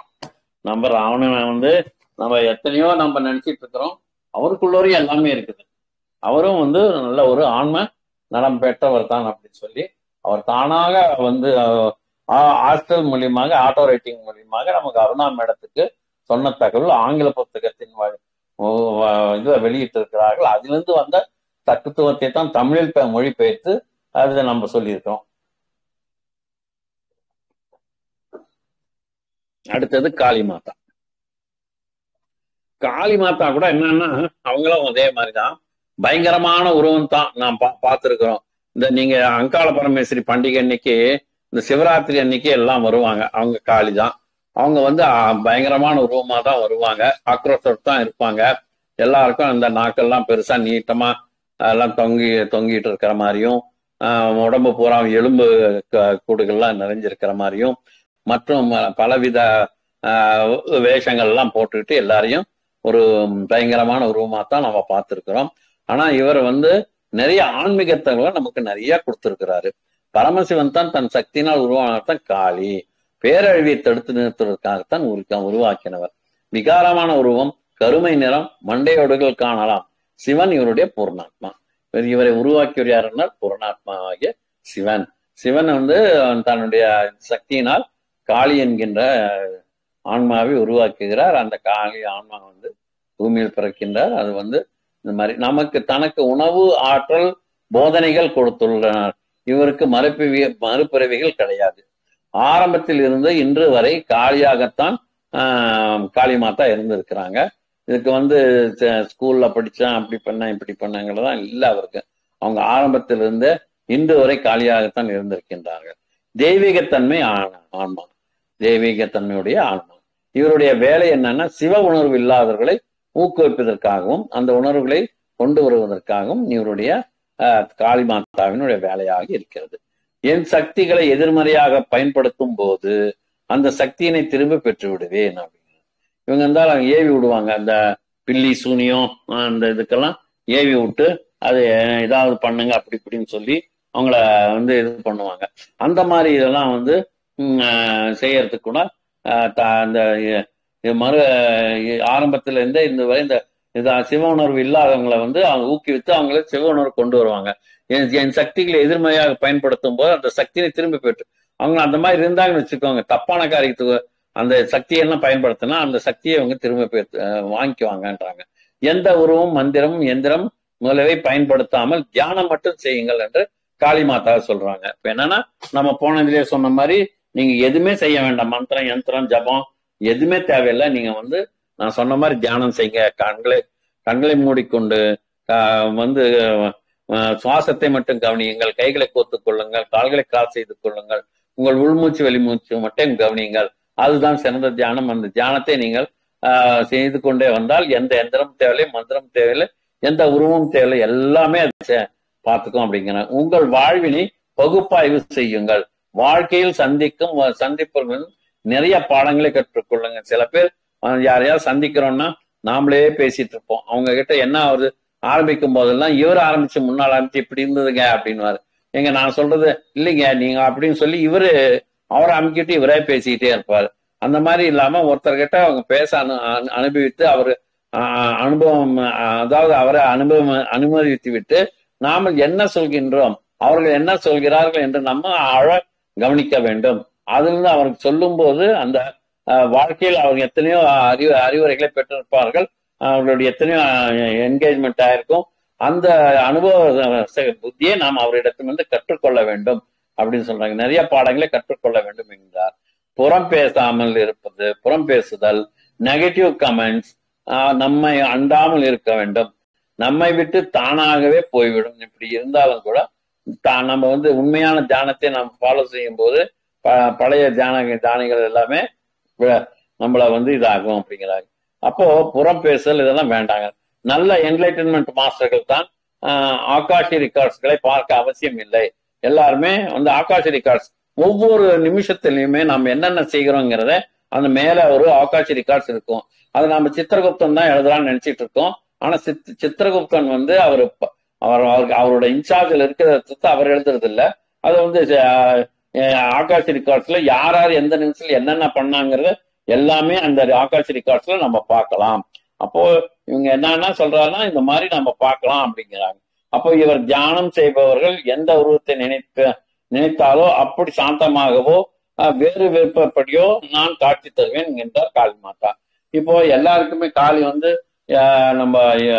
நம்ம ராவணனை வந்து நம்ம எத்தனையோ நம்ம நினைச்சிட்டு இருக்கிறோம் அவருக்குள்ளோரையும் எல்லாமே இருக்குது அவரும் வந்து நல்ல ஒரு ஆன்ம நலம் பெற்றவர் தான் அப்படின்னு சொல்லி அவர் தானாக வந்து ஹாஸ்டல் மூலியமாக ஆட்டோ ரைட்டிங் மூலியமாக நமக்கு அருணா மேடத்துக்கு சொன்ன தகவல் ஆங்கில புத்தகத்தின் வ- ஓ- வ- இதுல வெளியிட்டு இருக்கிறார்கள் அதிலிருந்து வந்த தத்துவத்தை தான் தமிழில் பெ- மொழிபெயர்த்து அதை நம்ம சொல்லியிருக்கோம் அடுத்தது காளி மாதா காளி மாதா கூட என்னன்னா அவங்களும் அதே மாதிரிதான் பயங்கரமான உருவம் தான் நாம் பா பார்த்திருக்கிறோம் இந்த நீங்க அங்காள பரமேஸ்வரி பண்டிகை அன்னைக்கு இந்த சிவராத்திரி அன்னைக்கு எல்லாம் வருவாங்க அவங்க காளி தான் அவங்க வந்து ஆ, பயங்கரமான உருவமா தான் வருவாங்க ஆக்ரோஷோடு தான் இருப்பாங்க எல்லாருக்கும் அந்த நாக்கெல்லாம் பெருசா நீட்டமா எல்லாம் தொங்கி தொங்கிட்டு இருக்கிற மாதிரியும் ஆஹ் உடம்பு பூரா எலும்பு க- கூடுகள்லாம் நிறைஞ்சிருக்கிற மாதிரியும் மற்றும் பலவித வேஷங்கள் எல்லாம் போட்டுக்கிட்டு எல்லாரையும் ஒரு பயங்கரமான உருவமா தான் நம்ம பார்த்திருக்கிறோம் ஆனா இவர் வந்து நிறைய ஆன்மீகத்தங்களை நமக்கு நிறைய கொடுத்திருக்கிறாரு பரமசிவன் தான் தன் சக்தியினால் உருவானதான் காளி பேரழிவை தடுத்து நிறுத்துவதற்காகத்தான் உருவாக்கினவர் விகாரமான உருவம் கருமை நிறம் மண்டையோடுகள் காணலாம் சிவன் இவருடைய பூர்ணாத்மா இவரை உருவாக்கியவர் யாருன்னா பூர்ணாத்மா ஆகிய சிவன் சிவன் வந்து தன்னுடைய சக்தியினால் காளி என்கின்ற ஆன்மாவை உருவாக்குகிறார் அந்த காளி ஆன்மா வந்து பூமியில் பிறக்கின்றார் அது வந்து இந்த மாதிரி நமக்கு தனக்கு உணவு ஆற்றல் போதனைகள் கொடுத்துள்ளனர் இவருக்கு மறுபிவி மறுபிறவிகள் கிடையாது ஆரம்பத்தில் இருந்து இன்று வரை காளியாகத்தான் காளி மாதா இருந்திருக்கிறாங்க இதுக்கு வந்து ஸ்கூல்ல படிச்சேன் அப்படி பண்ணேன் இப்படி பண்ணங்கிறதான் இல்லை அவருக்கு அவங்க ஆரம்பத்திலிருந்து இன்று வரை காலியாகத்தான் இருந்திருக்கின்றார்கள் தெய்வீகத்தன்மை ஆன்மா தெய்வீகத்தன்மையுடைய ஆன்மா இவருடைய வேலை என்னன்னா சிவ உணர்வு இல்லாதவர்களை ஊக்குவிப்பதற்காகவும் அந்த உணர்வுகளை கொண்டு வருவதற்காகவும் இவருடைய காளி மாதாவினுடைய வேலையாக இருக்கிறது என் சக்திகளை எதிர்மறையாக பயன்படுத்தும் போது அந்த சக்தியினை திரும்ப பெற்று விடுவேன் அப்படின்னு இவங்க இருந்தாலும் ஏவி விடுவாங்க அந்த பில்லி சூனியம் அந்த இதுக்கெல்லாம் ஏவி விட்டு அது ஏதாவது பண்ணுங்க அப்படி இப்படின்னு சொல்லி அவங்கள வந்து இது பண்ணுவாங்க அந்த மாதிரி இதெல்லாம் வந்து செய்யறதுக்கு கூட அந்த மறு ஆரம்பத்துல இருந்தே இந்த வரை இந்த இது சிவ உணர்வு இல்லாதவங்களை வந்து அவங்க ஊக்குவித்து அவங்கள சிவ உணர்வு கொண்டு வருவாங்க என் சக்திகளை எதிர்மறையாக பயன்படுத்தும் போது அந்த சக்தியை திரும்பி பெற்று அவங்க அந்த மாதிரி இருந்தாங்கன்னு வச்சுக்கோங்க தப்பான காரியத்துக்கு அந்த சக்தியெல்லாம் பயன்படுத்தினா அந்த சக்தியை அவங்க திரும்ப பெற்று வாங்கிக்குவாங்கன்றாங்க எந்த உருவம் மந்திரம் எந்திரம் முதலவை பயன்படுத்தாமல் தியானம் மட்டும் செய்யுங்கள் என்று காளி மாதா சொல்றாங்க இப்ப என்னன்னா நம்ம போனதுலயே சொன்ன மாதிரி நீங்க எதுவுமே செய்ய வேண்டாம் மந்திரம் யந்திரம் ஜபம் எதுவுமே தேவையில்லை நீங்க வந்து நான் சொன்ன மாதிரி தியானம் செய்யுங்க கண்களை கண்களை மூடிக்கொண்டு வந்து சுவாசத்தை மட்டும் கவனியுங்கள் கைகளை கோத்துக் கொள்ளுங்கள் கால்களை கால் செய்து கொள்ளுங்கள் உங்கள் உள்மூச்சு வெளிமூச்சு மட்டும் கவனியுங்கள் அதுதான் சிறந்த தியானம் அந்த தியானத்தை நீங்கள் செய்து கொண்டே வந்தால் எந்த எந்திரம் தேவையில்லை மந்திரம் தேவையில்லை எந்த உருவம் தேவையில்லை எல்லாமே பார்த்துக்கும் அப்படிங்கிறாங்க உங்கள் வாழ்வினை பகுப்பாய்வு செய்யுங்கள் வாழ்க்கையில் சந்திக்கும் சந்திப்பவர்கள் நிறைய பாடங்களை கற்றுக்கொள்ளுங்க சில பேர் யாரையாவது சந்திக்கிறோம்னா நாமளே பேசிட்டு இருப்போம் அவங்க கிட்ட என்ன ஆகுது ஆரம்பிக்கும் போதெல்லாம் இவர் ஆரம்பிச்சு முன்னால் ஆரம்பிச்சு இப்படி இருந்ததுங்க அப்படின்வாரு எங்க நான் சொல்றது இல்லைங்க நீங்க அப்படின்னு சொல்லி இவரு அவரை அமுக்கிட்டு இவரே பேசிக்கிட்டே இருப்பாரு அந்த மாதிரி இல்லாம ஒருத்தர்கிட்ட அவங்க பேச அனு அனுபவித்து அவரு அனுபவம் அதாவது அவரை அனுபவம் அனுமதித்து விட்டு நாம என்ன சொல்கின்றோம் அவர்கள் என்ன சொல்கிறார்கள் என்று நம்ம ஆழ கவனிக்க வேண்டும் அதிலிருந்து அவருக்கு சொல்லும் போது அந்த வாழ்க்கையில் அவங்க எத்தனையோ அறிவு அறிவுரைகளை பெற்றிருப்பார்கள் அவர்களுடைய எத்தனையோ என்கேஜ்மெண்ட் ஆயிருக்கும் அந்த அனுபவ புத்தியை நாம் அவரிடத்திலிருந்து கற்றுக்கொள்ள வேண்டும் அப்படின்னு சொல்றாங்க நிறைய பாடங்களை கற்றுக்கொள்ள வேண்டும் என்கிறார் புறம் பேசாமல் இருப்பது புறம் பேசுதல் நெகட்டிவ் கமெண்ட்ஸ் நம்மை அண்டாமல் இருக்க வேண்டும் நம்மை விட்டு தானாகவே போய்விடும் இப்படி இருந்தாலும் கூட தான் நம்ம வந்து உண்மையான தியானத்தை நாம் ஃபாலோ செய்யும் போது பழைய தியான தியானிகள் எல்லாமே நம்மள வந்து இதாகும் அப்படிங்கிறாங்க அப்போ புறம் பேசல் இதெல்லாம் வேண்டாங்க நல்ல என்லைட்டன்மெண்ட் மாஸ்டர்கள் தான் ஆகாஷி ரெக்கார்ட்ஸ்களை பார்க்க அவசியம் இல்லை எல்லாருமே வந்து ஆகாஷ் ரெக்கார்ட்ஸ் ஒவ்வொரு நிமிஷத்துலயுமே நம்ம என்னென்ன செய்கிறோங்கிறத அந்த மேல ஒரு ஆகாஷ் ரெக்கார்ட்ஸ் இருக்கும் அது நம்ம சித்திரகுப்தன் தான் எழுதலாம்னு நினைச்சிட்டு இருக்கோம் ஆனா சித் சித்திரகுப்தன் வந்து அவர் அவர் அவரோட இன்சார்ஜில் இருக்கிறத அவர் எழுதுறது இல்ல அது வந்து ஆகாஷ் ரெக்கார்ட்ஸ்ல யார் யார் எந்த நிமிஷத்துல என்னென்ன பண்ணாங்கிறத எல்லாமே அந்த ஆகாஷ் ரெக்கார்ட்ஸ்ல நம்ம பார்க்கலாம் அப்போ இவங்க என்னன்னா சொல்றாருன்னா இந்த மாதிரி நம்ம பார்க்கலாம் அப்படிங்கிறாங்க அப்போ இவர் தியானம் செய்பவர்கள் எந்த உருவத்தை நினைத்து நினைத்தாலோ அப்படி சாந்தமாகவோ வேறு விருப்பப்படியோ நான் காட்சி தருவேன் என்றார் காளி மாதா இப்போ எல்லாருக்குமே காளி வந்து நம்ம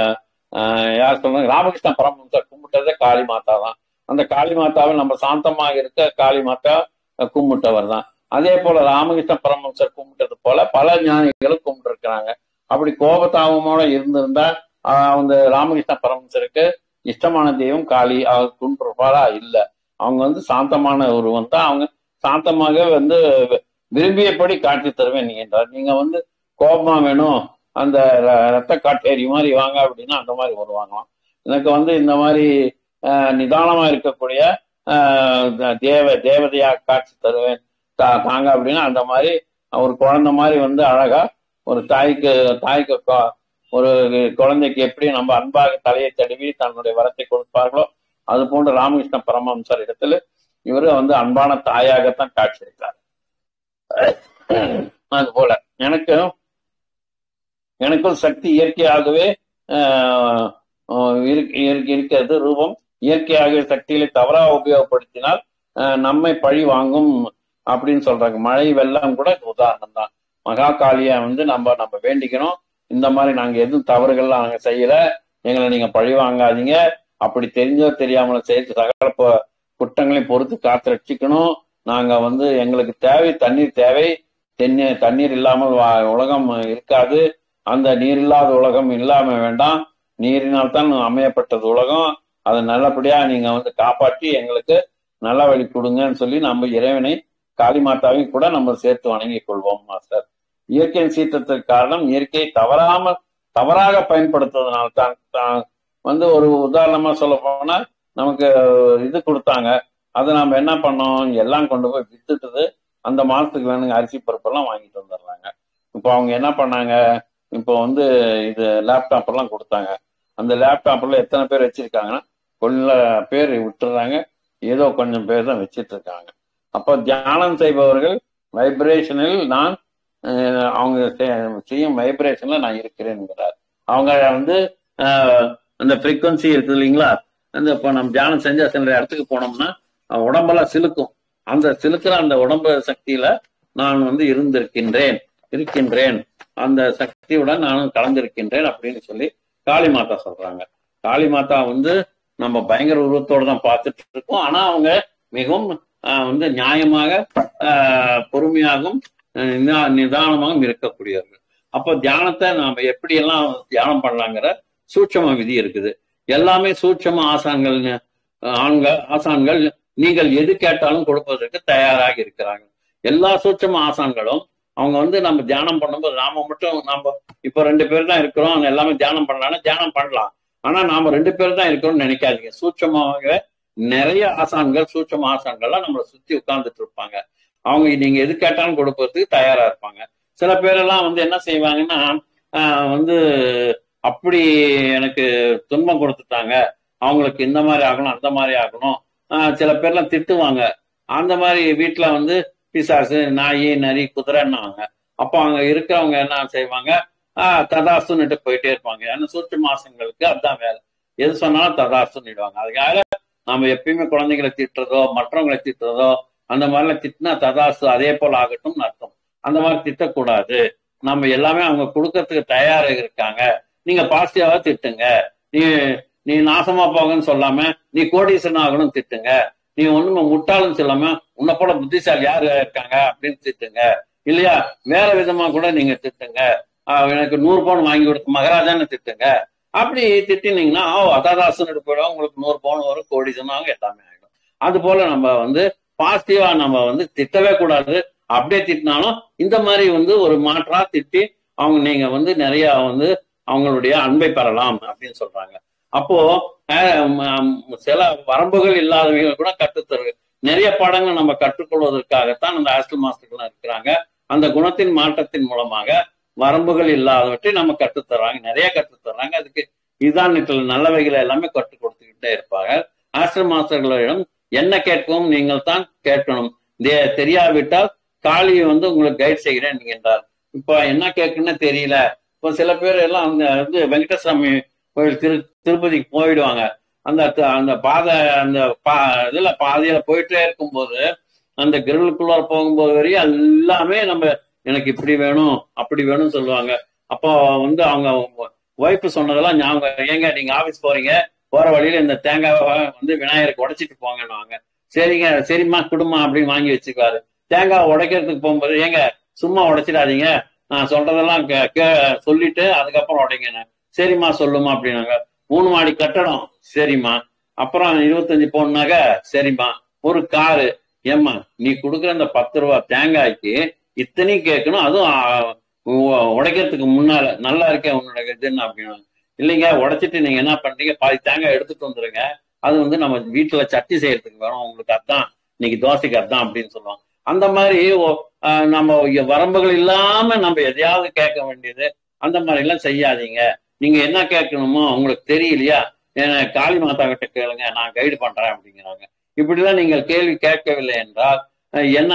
யார் சொல்றாங்க ராமகிருஷ்ண பரமஹம்சர் கும்பிட்டதே காளி மாதா தான் அந்த காளி மாதாவை நம்ம சாந்தமாக இருக்க காளி மாதா கும்பிட்டவர் தான் அதே போல ராமகிருஷ்ண பரமஹம்சர் கும்பிட்டது போல பல ஞானிகளும் கும்பிட்டு இருக்கிறாங்க அப்படி கோபதாபமோட இருந்திருந்தா அந்த ராமகிருஷ்ண பரமஹம்சருக்கு இஷ்டமான தெய்வம் காளி அவர் கும்பிடுறப்பாளா இல்ல அவங்க வந்து சாந்தமான ஒருவன் தான் அவங்க சாந்தமாக வந்து விரும்பியபடி காட்சி தருவேன் என்றார் நீங்க வந்து கோபமா வேணும் அந்த ரத்த காட்டேரி மாதிரி வாங்க அப்படின்னா அந்த மாதிரி வருவாங்களாம் எனக்கு வந்து இந்த மாதிரி நிதானமா இருக்கக்கூடிய தேவ தேவதையா காட்சி தருவேன் தா- தாங்க அப்படின்னா அந்த மாதிரி ஒரு குழந்தை மாதிரி வந்து அழகா ஒரு தாய்க்கு தாய்க்கு கொ- ஒரு குழந்தைக்கு எப்படி நம்ம அன்பாக தலையை தடவி தன்னுடைய வரத்தை கொடுப்பார்களோ அது போன்று ராமகிருஷ்ண பரமஹம்சர் இடத்துல இவரு வந்து அன்பான தாயாகத்தான் காட்சியளித்தார் அது போல எனக்கு எனக்குள் சக்தி இயற்கையாகவே ஆஹ், ஆஹ், இருக்- இருக்- இருக்கிறது ரூபம் இயற்கையாகவே சக்திகளை தவறாக உபயோகப்படுத்தினால் ஆஹ், நம்மை பழி வாங்கும் அப்படின்னு சொல்றாங்க மழை வெள்ளம் கூட இது உதாரணம் தான் மகாகாளிய வந்து நம்ம நம்ம வேண்டிக்கணும் இந்த மாதிரி நாங்க எதுவும் தவறுகள்லாம் நாங்க செய்யல எங்களை நீங்க பழி வாங்காதீங்க அப்படி தெரிஞ்சோ தெரியாமல செய்து சகல ப- குற்றங்களையும் பொறுத்து காத்து ரட்சிக்கணும் நாங்க வந்து எங்களுக்கு தேவை தண்ணீர் தேவை தென்னீர் தண்ணீர் இல்லாமல் வா- உலகம் இருக்காது அந்த நீர் இல்லாத உலகம் இல்லாம வேண்டாம் நீரினால் தான் அமையப்பட்டது உலகம் அதை நல்லபடியா நீங்க வந்து காப்பாற்றி எங்களுக்கு நல்ல வழி கொடுங்கன்னு சொல்லி நம்ம இறைவனை காளி மாதாவையும் கூட நம்ம சேர்த்து வணங்கிக் கொள்வோம் மாஸ்டர் இயற்கையின் சீற்றத்துக்கு காரணம் இயற்கையை தவறாம தவறாக பயன்படுத்துவதனால தான் தான் வந்து ஒரு உதாரணமா சொல்ல போனா நமக்கு இது கொடுத்தாங்க அதை நம்ம என்ன பண்ணோம் எல்லாம் கொண்டு போய் வித்துட்டுது அந்த மாசத்துக்கு வேணுங்க அரிசி பருப்பெல்லாம் வாங்கிட்டு வந்துடுறாங்க இப்போ அவங்க என்ன பண்ணாங்க இப்போ வந்து இது லேப்டாப் எல்லாம் கொடுத்தாங்க அந்த லேப்டாப்ல எத்தனை பேர் வச்சிருக்காங்கன்னா கொள்ள பேர் விட்டுறாங்க ஏதோ கொஞ்சம் பேர் தான் வச்சிட்டு இருக்காங்க அப்போ தியானம் செய்பவர்கள் வைப்ரேஷனில் நான் அஹ், அவங்க செ- செய்யும் வைப்ரேஷன்ல நான் இருக்கிறேன்ங்கிறார் அவங்க வந்து அஹ், அந்த ஃப்ரீக்வன்சி இருக்குது இல்லைங்களா அந்த இப்போ நம்ம தியானம் செஞ்ச சில இடத்துக்கு போனோம்னா அஹ், உடம்பெல்லாம் சிலுக்கும் அந்த சிலுக்கிற அந்த உடம்பு சக்தியில நான் வந்து இருந்திருக்கின்றேன் இருக்கின்றேன் அந்த சக்தியுடன் நானும் கலந்திருக்கின்றேன் அப்படின்னு சொல்லி காளி மாதா சொல்றாங்க காளி மாதா வந்து நம்ம பயங்கர உருவத்தோட தான் பார்த்துட்டு இருக்கோம் ஆனா அவங்க மிகவும் ஆஹ், வந்து நியாயமாக ஆஹ், பொறுமையாகவும் ஆஹ், நிதா- நிதானமாகவும் இருக்கக்கூடியவர்கள் அப்போ தியானத்தை நாம எப்படி எல்லாம் தியானம் பண்ணலாங்கிற சூட்சம விதி இருக்குது எல்லாமே சூட்சம ஆசான்கள் ஆண்கள் ஆசான்கள் நீங்கள் எது கேட்டாலும் கொடுப்பதற்கு தயாராக இருக்கிறாங்க எல்லா சூட்சம ஆசான்களும் அவங்க வந்து நம்ம தியானம் பண்ணும்போது நாம மட்டும் நாம இப்போ ரெண்டு பேர் தான் இருக்கிறோம் அவங்க எல்லாமே தியானம் பண்ணலாம்னா தியானம் பண்ணலாம் ஆனா நாம ரெண்டு பேர் தான் இருக்கிறோம்னு நினைக்காதீங்க சூட்சமாக நிறைய ஆசான்கள் சூட்சம ஆசான்கள்லாம் நம்மளை சுத்தி உட்கார்ந்துட்டு இருப்பாங்க அவங்க நீங்க எது கேட்டாலும் கொடுப்பதற்கு தயாரா இருப்பாங்க சில பேரெல்லாம் வந்து என்ன செய்வாங்கன்னா ஆஹ் வந்து அப்படி எனக்கு துன்பம் கொடுத்துட்டாங்க அவங்களுக்கு இந்த மாதிரி ஆகணும் அந்த மாதிரி ஆகணும் ஆஹ் சில பேர்லாம் திட்டுவாங்க அந்த மாதிரி வீட்டுல வந்து பிசாசு நாய் நரி குதிரைன்னாங்க அப்போ அங்க இருக்கிறவங்க என்ன செய்வாங்க ஆஹ் ததாசுன்னுட்டு போயிட்டே இருப்பாங்க ஏன்னா சூற்று மாசங்களுக்கு அதுதான் வேலை எது சொன்னாலும் ததாசுன்னிடுவாங்க அதுக்காக நம்ம எப்பயுமே குழந்தைங்களை திட்டுறதோ மற்றவங்களை திட்டுறதோ அந்த மாதிரிலாம் திட்டினா ததாசு அதே போல ஆகட்டும்னு அர்த்தம் அந்த மாதிரி திட்டக்கூடாது நம்ம எல்லாமே அவங்க கொடுக்கறதுக்கு தயாராக இருக்காங்க நீங்க பாசிட்டிவாவா திட்டுங்க நீ நீ நாசமா போகன்னு சொல்லாம நீ கோடீஸ்வரன் ஆகணும் திட்டுங்க நீ ஒண்ணுமே முட்டாளுன்னு சொல்லாம உன்னை போல புத்திசாலி யாரு இருக்காங்க அப்படின்னு திட்டுங்க இல்லையா வேற விதமா கூட நீங்க திட்டுங்க ஆஹ் எனக்கு நூறு பவுன் வாங்கி கொடுத்த மகாராஜான்னு திட்டுங்க அப்படி திட்டினீங்கன்னா ஓ அதாதாசன் போயிடும் உங்களுக்கு நூறு பவுன் வரும் கோடீஸ்வரன் ஆகும் எல்லாமே ஆகிடும் அது போல நம்ம வந்து பாசிட்டிவா நம்ம வந்து திட்டவே கூடாது அப்படியே திட்டினாலும் இந்த மாதிரி வந்து ஒரு மாற்றா திட்டி அவங்க நீங்க வந்து நிறைய வந்து அவங்களுடைய அன்பை பெறலாம் அப்படின்னு சொல்றாங்க அப்போ அஹ், ம- சில வரம்புகள் இல்லாதவங்க கூட கற்றுத்தரு நிறைய பாடங்கள் நம்ம கற்றுக்கொள்வதற்காகத்தான் அந்த ஹாஸ்டல் மாஸ்டர்கள் இருக்கிறாங்க அந்த குணத்தின் மாற்றத்தின் மூலமாக வரம்புகள் இல்லாதவற்றை நம்ம கற்றுத்தர்றாங்க நிறைய கற்றுத்தர்றாங்க அதுக்கு இதுதான் நல்லவைகளை எல்லாமே கற்றுக் கொடுத்துக்கிட்டே இருப்பாங்க ஹாஸ்டல் மாஸ்டர்களிடம் என்ன கேட்கவும் நீங்கள் தான் கேட்கணும் தே- தெரியாவிட்டால் காளியை வந்து உங்களுக்கு கைட் செய்கிறேன் என்றார் இப்போ என்ன கேட்குன்னு தெரியல இப்போ சில பேர் எல்லாம் அந்த வந்து வெங்கடசாமி கோயில் திரு திருப்பதிக்கு போயிடுவாங்க அந்த த- அந்த பாதை அந்த பா இதுல பாதையில போயிட்டே இருக்கும்போது அந்த கிரிலுக்குள்ளார போகும்போது வரையும் எல்லாமே நம்ம எனக்கு இப்படி வேணும் அப்படி வேணும்னு சொல்லுவாங்க அப்போ வந்து அவங்க ஒய்ஃப் சொன்னதெல்லாம் ஞாபகம் ஏங்க நீங்க ஆபீஸ் போறீங்க போற வழியில இந்த தேங்காவை வந்து விநாயகருக்கு உடைச்சிட்டு போங்கன்னுவாங்க சரிங்க சரிம்மா குடுமா அப்படின்னு வாங்கி வச்சுக்குவாரு தேங்காய் உடைக்கிறதுக்கு போகும்போது ஏங்க சும்மா உடைச்சிடாதீங்க நான் சொல்றதெல்லாம் கே- கே- சொல்லிட்டு அதுக்கப்புறம் உடைங்க சரிம்மா சொல்லுமா அப்படின்னாங்க மூணு மாடி கட்டடம் சரிம்மா அப்புறம் இருபத்தஞ்சு பவுன்னாக சரிம்மா ஒரு காரு ஏம்மா நீ கொடுக்குற அந்த பத்து ரூபா தேங்காய்க்கு இத்தனையும் கேட்கணும் அதுவும் ஆ, உ- உடைக்கிறதுக்கு முன்னால நல்லா இருக்கேன் உன்னோட இதுன்னு அப்படின்னு இல்லைங்க உடைச்சிட்டு நீங்க என்ன பண்றீங்க பாதி தேங்காய் எடுத்துட்டு வந்துருங்க அது வந்து நம்ம வீட்டுல சட்னி செய்யறதுக்கு வேணும் உங்களுக்கு அதான் இன்னைக்கு தோசைக்கு அதான் அப்படின்னு சொல்லுவாங்க அந்த மாதிரி ஒ- ஆஹ் நம்ம இங்க வரம்புகள் இல்லாம நம்ம எதையாவது கேட்க வேண்டியது அந்த மாதிரி எல்லாம் செய்யாதீங்க நீங்க என்ன கேட்கணுமோ உங்களுக்கு தெரியலையா ஏன்னா காளி மாதா கிட்ட கேளுங்க நான் கைடு பண்றேன் அப்படிங்கிறாங்க இப்படிலாம் நீங்கள் கேள்வி கேட்கவில்லை என்றால் அஹ் என்ன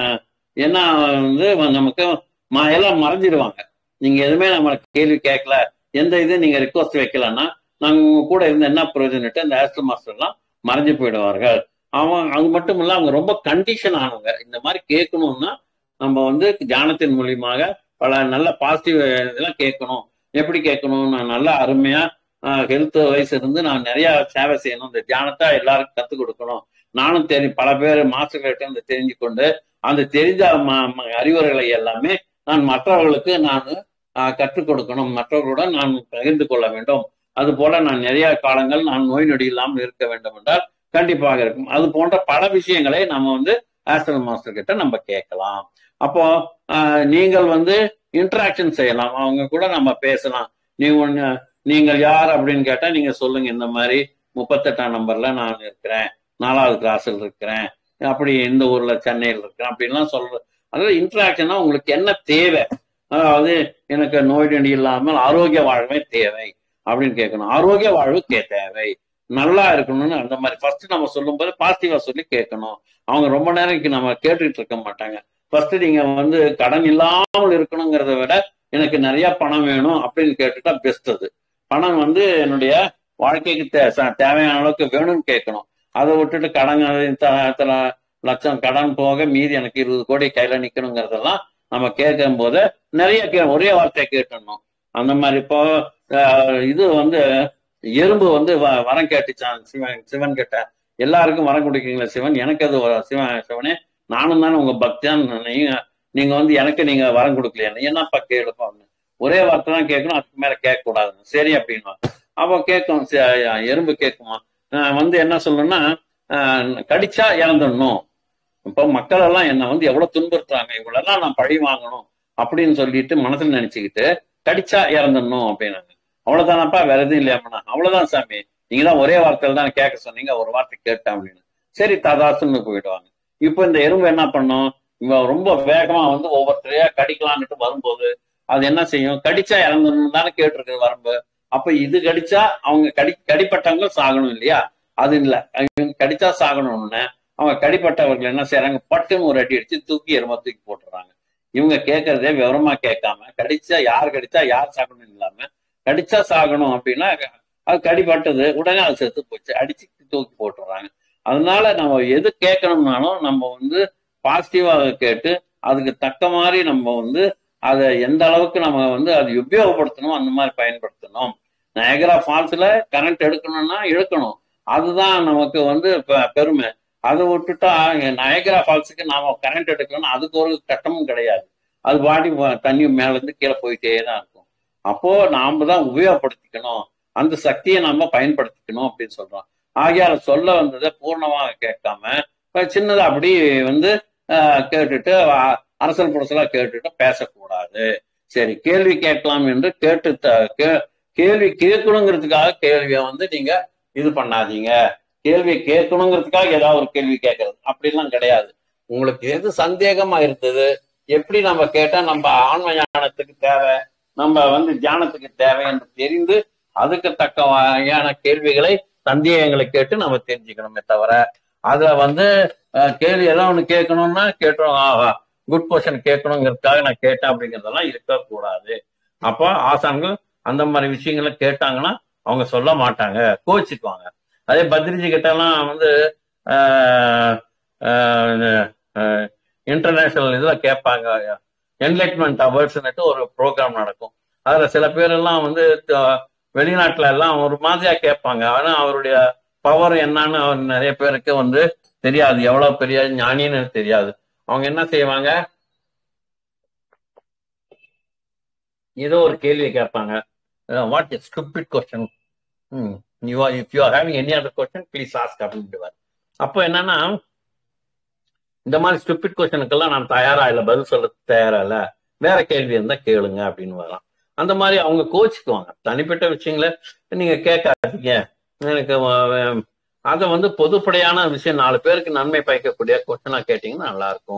என்ன வந்து நமக்கு ம- எல்லாம் மறைஞ்சிடுவாங்க நீங்க எதுவுமே நம்ம கேள்வி கேட்கல எந்த இது நீங்க ரிக்வஸ்ட் வைக்கலன்னா நாங்க உங்க கூட இருந்து என்ன பிரயோஜனட்டு அந்த ஹாஸ்டல் மாஸ்டர் எல்லாம் மறைஞ்சு போயிடுவார்கள் அவன் அது மட்டும் இல்ல அவங்க ரொம்ப கண்டிஷன் ஆனவங்க இந்த மாதிரி கேட்கணும்னா நம்ம வந்து தியானத்தின் மூலியமாக பல நல்ல பாசிட்டிவ் இதெல்லாம் கேட்கணும் எப்படி கேட்கணும் நான் நல்லா அருமையா ஹெல்த் வைஸ் இருந்து நான் நிறைய சேவை செய்யணும் இந்த தியானத்தை எல்லாருக்கும் கத்துக் கொடுக்கணும் நானும் தெரி பல பேர் மாஸ்டர்கிட்ட இருந்து தெரிஞ்சு கொண்டு அந்த தெரிஞ்ச ம- ம- அறிவுரைகளை எல்லாமே நான் மற்றவர்களுக்கு நான் ஆஹ், கற்றுக் கொடுக்கணும் மற்றவர்களுடன் நான் பகிர்ந்து கொள்ள வேண்டும் அது போல நான் நிறைய காலங்கள் நான் நோய் நொடி இல்லாமல் இருக்க வேண்டும் என்றால் கண்டிப்பாக இருக்கும் அது போன்ற பல விஷயங்களை நம்ம வந்து ஆஸ்ட்ரல் மாஸ்டர் கிட்ட நம்ம கேட்கலாம் அப்போ ஆஹ், நீங்கள் வந்து இன்டராக்ஷன் செய்யலாம் அவங்க கூட நம்ம பேசலாம் நீ ஒண்ணு நீங்கள் யார் அப்படின்னு கேட்டா நீங்க சொல்லுங்க இந்த மாதிரி முப்பத்தெட்டாம் நம்பர்ல நான் இருக்கிறேன் நாலாவது கிளாஸில் இருக்கிறேன் அப்படி இந்த ஊர்ல சென்னையில் இருக்கிறேன் அப்படின்லாம் சொல்ற அதாவது இன்டராக்ஷனா உங்களுக்கு என்ன தேவை அதாவது எனக்கு நோய் நொடி இல்லாமல் ஆரோக்கிய வாழ்வே தேவை அப்படின்னு கேட்கணும் ஆரோக்கிய வாழ்வு கே தேவை நல்லா இருக்கணும்னு அந்த மாதிரி ஃபர்ஸ்ட் நம்ம சொல்லும்போது பாசிட்டிவா சொல்லி கேட்கணும் அவங்க ரொம்ப நேரம் நம்ம கேட்டுட்டு இருக்க மாட்டாங்க ஃபர்ஸ்ட் நீங்க வந்து கடன் இல்லாமல் இருக்கணுங்கிறத விட எனக்கு நிறைய பணம் வேணும் அப்படின்னு கேட்டுட்டா பெஸ்ட் அது பணம் வந்து என்னுடைய வாழ்க்கைக்கு தே- ச- தேவையான அளவுக்கு வேணும்னு கேட்கணும் அதை விட்டுட்டு கடன் இத்தனை இத்தனை லட்சம் கடன் போக மீதி எனக்கு இருபது கோடி கையில நிக்கணுங்கிறதெல்லாம் நம்ம கேட்கும் போது நிறைய கே ஒரே வார்த்தையை கேட்டணும் அந்த மாதிரி இப்போ அஹ், இது வந்து எறும்பு வந்து வ- வரம் கேட்டுச்சான் சிவன் சிவன் கிட்ட எல்லாருக்கும் வரம் கொடுக்கீங்களா சிவன் எனக்கு அது வ- சிவன் சிவனே நானும் தானே உங்க பக்தியான் நீங்க நீங்க வந்து எனக்கு நீங்க வரம் கொடுக்கலையா என்னப்பா கேளுப்பா ஒரே வார்த்தை தான் கேட்கணும் அதுக்கு மேல கேட்க கூடாது சரி அப்படின்னா அப்போ கேட்கும் ச- எறும்பு கேட்குமா அஹ் வந்து என்ன சொல்லணும்னா அஹ் கடிச்சா இறந்துடணும் இப்போ மக்கள் எல்லாம் என்ன வந்து எவ்வளவு துன்புறுத்துறாங்க இவ்வளெல்லாம் நான் பழி வாங்கணும் அப்படின்னு சொல்லிட்டு மனசுல நினைச்சுக்கிட்டு கடிச்சா இறந்துடணும் அப்படின்னாங்க அவ்வளவுதானப்பா வேற எதுவும் இல்லையாமண்ணா அவ்வளவுதான் சாமி நீங்க தான் ஒரே வார்த்தையில தான் கேட்க சொன்னீங்க ஒரு வார்த்தை கேட்டேன் அப்படின்னு சரி ததாசுன்னு போயிடுவாங்க இப்போ இந்த எறும்பு என்ன பண்ணும் இவன் ரொம்ப வேகமா வந்து ஒவ்வொருத்தரையா கடிக்கலான்னுட்டு வரும்போது அது என்ன செய்யும் கடிச்சா இறந்துடணும் தானே கேட்டிருக்கு வரம்பு அப்ப இது கடிச்சா அவங்க கடி கடிப்பட்டவங்க சாகணும் இல்லையா அது இல்ல இவங்க கடிச்சா சாகணும்னு அவங்க கடிப்பட்டவர்கள் என்ன செய்யறாங்க பட்டுன்னு ஒரு அடி அடிச்சு தூக்கி எருமை தூக்கி போட்டுறாங்க இவங்க கேட்கறதே விவரமா கேட்காம கடிச்சா யார் கடிச்சா யார் சாகணும் இல்லாம கடிச்சா சாகணும் அப்படின்னா அது கடிப்பட்டது உடனே அது செத்து போச்சு அடிச்சு தூக்கி போட்டுறாங்க அதனால நம்ம எது கேட்கணும்னாலும் நம்ம வந்து பாசிட்டிவா கேட்டு அதுக்கு தக்க மாதிரி நம்ம வந்து அதை எந்த அளவுக்கு நம்ம வந்து அது உபயோகப்படுத்தணும் அந்த மாதிரி பயன்படுத்தணும் நயகரா ஃபால்ஸ்ல கரண்ட் எடுக்கணும்னா இழுக்கணும் அதுதான் நமக்கு வந்து பெ- பெருமை அதை விட்டுட்டா நயகரா ஃபால்ஸுக்கு நாம கரண்ட் எடுக்கணும்னா அதுக்கு ஒரு கட்டமும் கிடையாது அது பாடி வ- தண்ணி மேல இருந்து கீழே போயிட்டே தான் இருக்கும் அப்போ நாம தான் உபயோகப்படுத்திக்கணும் அந்த சக்தியை நாம பயன்படுத்திக்கணும் அப்படின்னு சொல்றோம் ஆகையால சொல்ல வந்ததை பூர்ணமாக கேட்காம இப்ப சின்னதா அப்படி வந்து ஆஹ், கேட்டுட்டு அ- அரசல் புரசலா கேட்டுட்டு பேசக்கூடாது சரி கேள்வி கேட்கலாம் என்று கேட்டு த- கே- கேள்வி கேட்கணுங்கிறதுக்காக கேள்வியை வந்து நீங்க இது பண்ணாதீங்க கேள்வி கேட்கணுங்கிறதுக்காக ஏதாவது ஒரு கேள்வி கேட்கறது அப்படிலாம் கிடையாது உங்களுக்கு எது சந்தேகமா இருந்தது எப்படி நம்ம கேட்டா நம்ம ஆன்ம ஞானத்துக்கு தேவை நம்ம வந்து தியானத்துக்கு தேவை என்று தெரிந்து அதுக்கு தக்க வகையான கேள்விகளை சந்தேகங்களை கேட்டு நம்ம தெரிஞ்சுக்கணுமே தவிர அதுல வந்து அஹ், கேள்வி ஏதாவது ஒண்ணு கேட்கணும்னா கேட்டோம் குட் கொஸ்டின் கேட்கணுங்கிறதுக்காக நான் கேட்டேன் அப்படிங்கறதெல்லாம் இருக்கக்கூடாது அப்போ ஆசான்கள் அந்த மாதிரி விஷயங்களை கேட்டாங்கன்னா அவங்க சொல்ல மாட்டாங்க கோச்சிக்குவாங்க அதே பத்ரிஜி கிட்ட எல்லாம் வந்து இன்டர்நேஷனல் இதுல கேட்பாங்க என்லைட்மெண்ட் அவார்ட்ஸ்னுட்டு ஒரு ப்ரோக்ராம் நடக்கும் அதுல சில பேர் எல்லாம் வந்து த- வெளிநாட்டுல எல்லாம் ஒரு மாதிரியா கேட்பாங்க ஆனா அவருடைய பவர் என்னன்னு அவர் நிறைய பேருக்கு வந்து தெரியாது எவ்வளவு பெரிய ஞானின்னு தெரியாது அவங்க என்ன செய்வாங்க ஏதோ ஒரு கேள்வி கேட்பாங்க what is stupid question you are if you are having any other question please ask அப்படின்ட்டுவார் அப்போ என்னன்னா இந்த மாதிரி ஸ்டூபிட் கொஸ்டினுக்கெல்லாம் நான் தயாரா இல்லை பதில் சொல்ல தயாரா இல்லை வேற கேள்வி இருந்தா கேளுங்க அப்படின்னு வரலாம் அந்த மாதிரி அவங்க கோச்சிக்குவாங்க தனிப்பட்ட விஷயங்களை நீங்க கேட்காதீங்க எனக்கு அதை வந்து பொதுப்படையான விஷயம் நாலு பேருக்கு நன்மை பயக்கக்கூடிய கொஸ்டினா கேட்டீங்கன்னா நல்லா இருக்கும்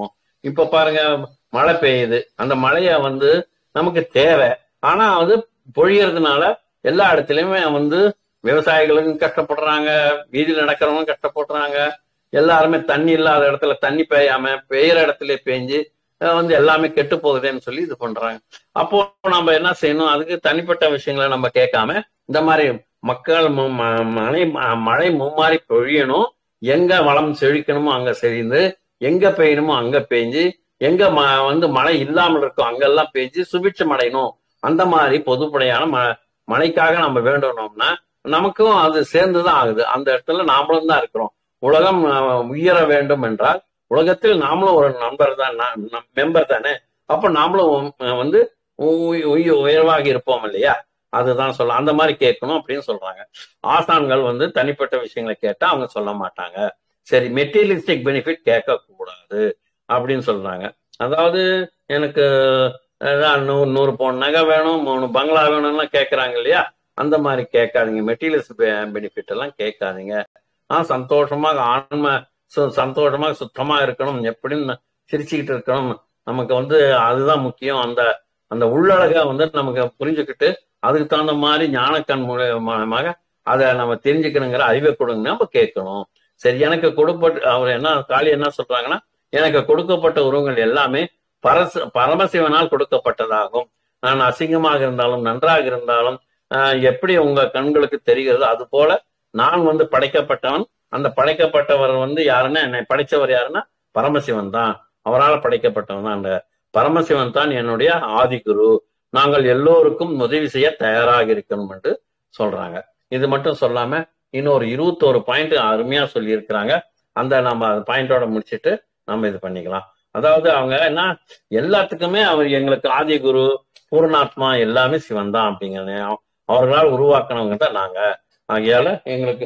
இப்ப பாருங்க மழை பெய்யுது அந்த மழைய வந்து நமக்கு தேவை ஆனா வந்து பொழியறதுனால எல்லா இடத்துலயுமே வந்து விவசாயிகளுக்கும் கஷ்டப்படுறாங்க வீதியில் நடக்கிறவங்க கஷ்டப்படுறாங்க எல்லாருமே தண்ணி இல்லாத இடத்துல தண்ணி பெய்யாம பெய்யற இடத்துல பெஞ்சு அஹ் வந்து எல்லாமே கெட்டு போகுதுன்னு சொல்லி இது பண்றாங்க அப்போ நம்ம என்ன செய்யணும் அதுக்கு தனிப்பட்ட விஷயங்களை நம்ம கேட்காம இந்த மாதிரி மக்கள் மு- ம- மழை ம- மழை மும்மாறி பொழியணும் எங்க வளம் செழிக்கணுமோ அங்க செழிந்து எங்க பெய்யணுமோ அங்க பெஞ்சு எங்க ம- வந்து மழை இல்லாமல் இருக்கும் அங்கெல்லாம் பெஞ்சு சுபிட்சம் அடையணும் அந்த மாதிரி பொதுப்படையான ம மழைக்காக நம்ம வேண்டணும்னா நமக்கும் அது சேர்ந்துதான் ஆகுது அந்த இடத்துல நாமளும் தான் இருக்கிறோம் உலகம் அஹ், உயர வேண்டும் என்றால் உலகத்தில் நாமளும் ஒரு நண்பர் தான் மெம்பர் தானே அப்ப நாமளும் அஹ், வந்து உய்- உய்- உயர்வாக இருப்போம் இல்லையா அதுதான் சொல்ல அந்த மாதிரி கேட்கணும் அப்படின்னு சொல்றாங்க ஆசான்கள் வந்து தனிப்பட்ட விஷயங்களை கேட்டா அவங்க சொல்ல மாட்டாங்க சரி மெட்டீரியலிஸ்டிக் பெனிஃபிட் கேட்க கூடாது அப்படின்னு சொல்றாங்க அதாவது எனக்கு அதான் நூறு நூறு பவுன் நகை வேணும் மூணு பங்களா வேணும்லாம் கேட்கறாங்க இல்லையா அந்த மாதிரி கேட்காதீங்க மெட்டீரியல்ஸ் பெனிஃபிட் எல்லாம் கேட்காதீங்க ஆ சந்தோஷமாக ஆன்ம சு- சந்தோஷமாக சுத்தமா இருக்கணும் எப்படின்னு சிரிச்சுக்கிட்டு இருக்கணும் நமக்கு வந்து அதுதான் முக்கியம் அந்த அந்த உள்ளழக வந்து நமக்கு புரிஞ்சுக்கிட்டு அதுக்கு தகுந்த மாதிரி ஞானக்கண் மூலமாக அதை நம்ம தெரிஞ்சுக்கணுங்கிற அறிவை கொடுங்க நம்ம கேட்கணும் சரி எனக்கு கொடுப்பட்டு அவர் என்ன காளி என்ன சொல்றாங்கன்னா எனக்கு கொடுக்கப்பட்ட உருவங்கள் எல்லாமே பரச பரமசிவனால் கொடுக்கப்பட்டதாகும் நான் அசிங்கமாக இருந்தாலும் நன்றாக இருந்தாலும் ஆஹ், எப்படி உங்க கண்களுக்கு தெரிகிறது அது போல நான் வந்து படைக்கப்பட்டவன் அந்த படைக்கப்பட்டவர் வந்து யாருன்னா என்னை படைச்சவர் யாருன்னா பரமசிவன் தான் அவரால் படைக்கப்பட்டவன் தான் அந்த பரமசிவன் தான் என்னுடைய ஆதிகுரு நாங்கள் எல்லோருக்கும் உதவி செய்ய தயாராக இருக்கணும் என்று சொல்றாங்க இது மட்டும் சொல்லாம இன்னொரு இருபத்தோரு பாயிண்ட் அருமையா சொல்லி இருக்கிறாங்க அந்த நம்ம அந்த பாயிண்டோட முடிச்சிட்டு நம்ம இது பண்ணிக்கலாம் அதாவது அவங்க என்ன எல்லாத்துக்குமே அவர் எங்களுக்கு ஆதிகுரு பூர்ணாத்மா எல்லாமே சிவன் தான் அப்படிங்கிறது அவர்களால் உருவாக்கினவங்க தான் நாங்க ஆகையால எங்களுக்கு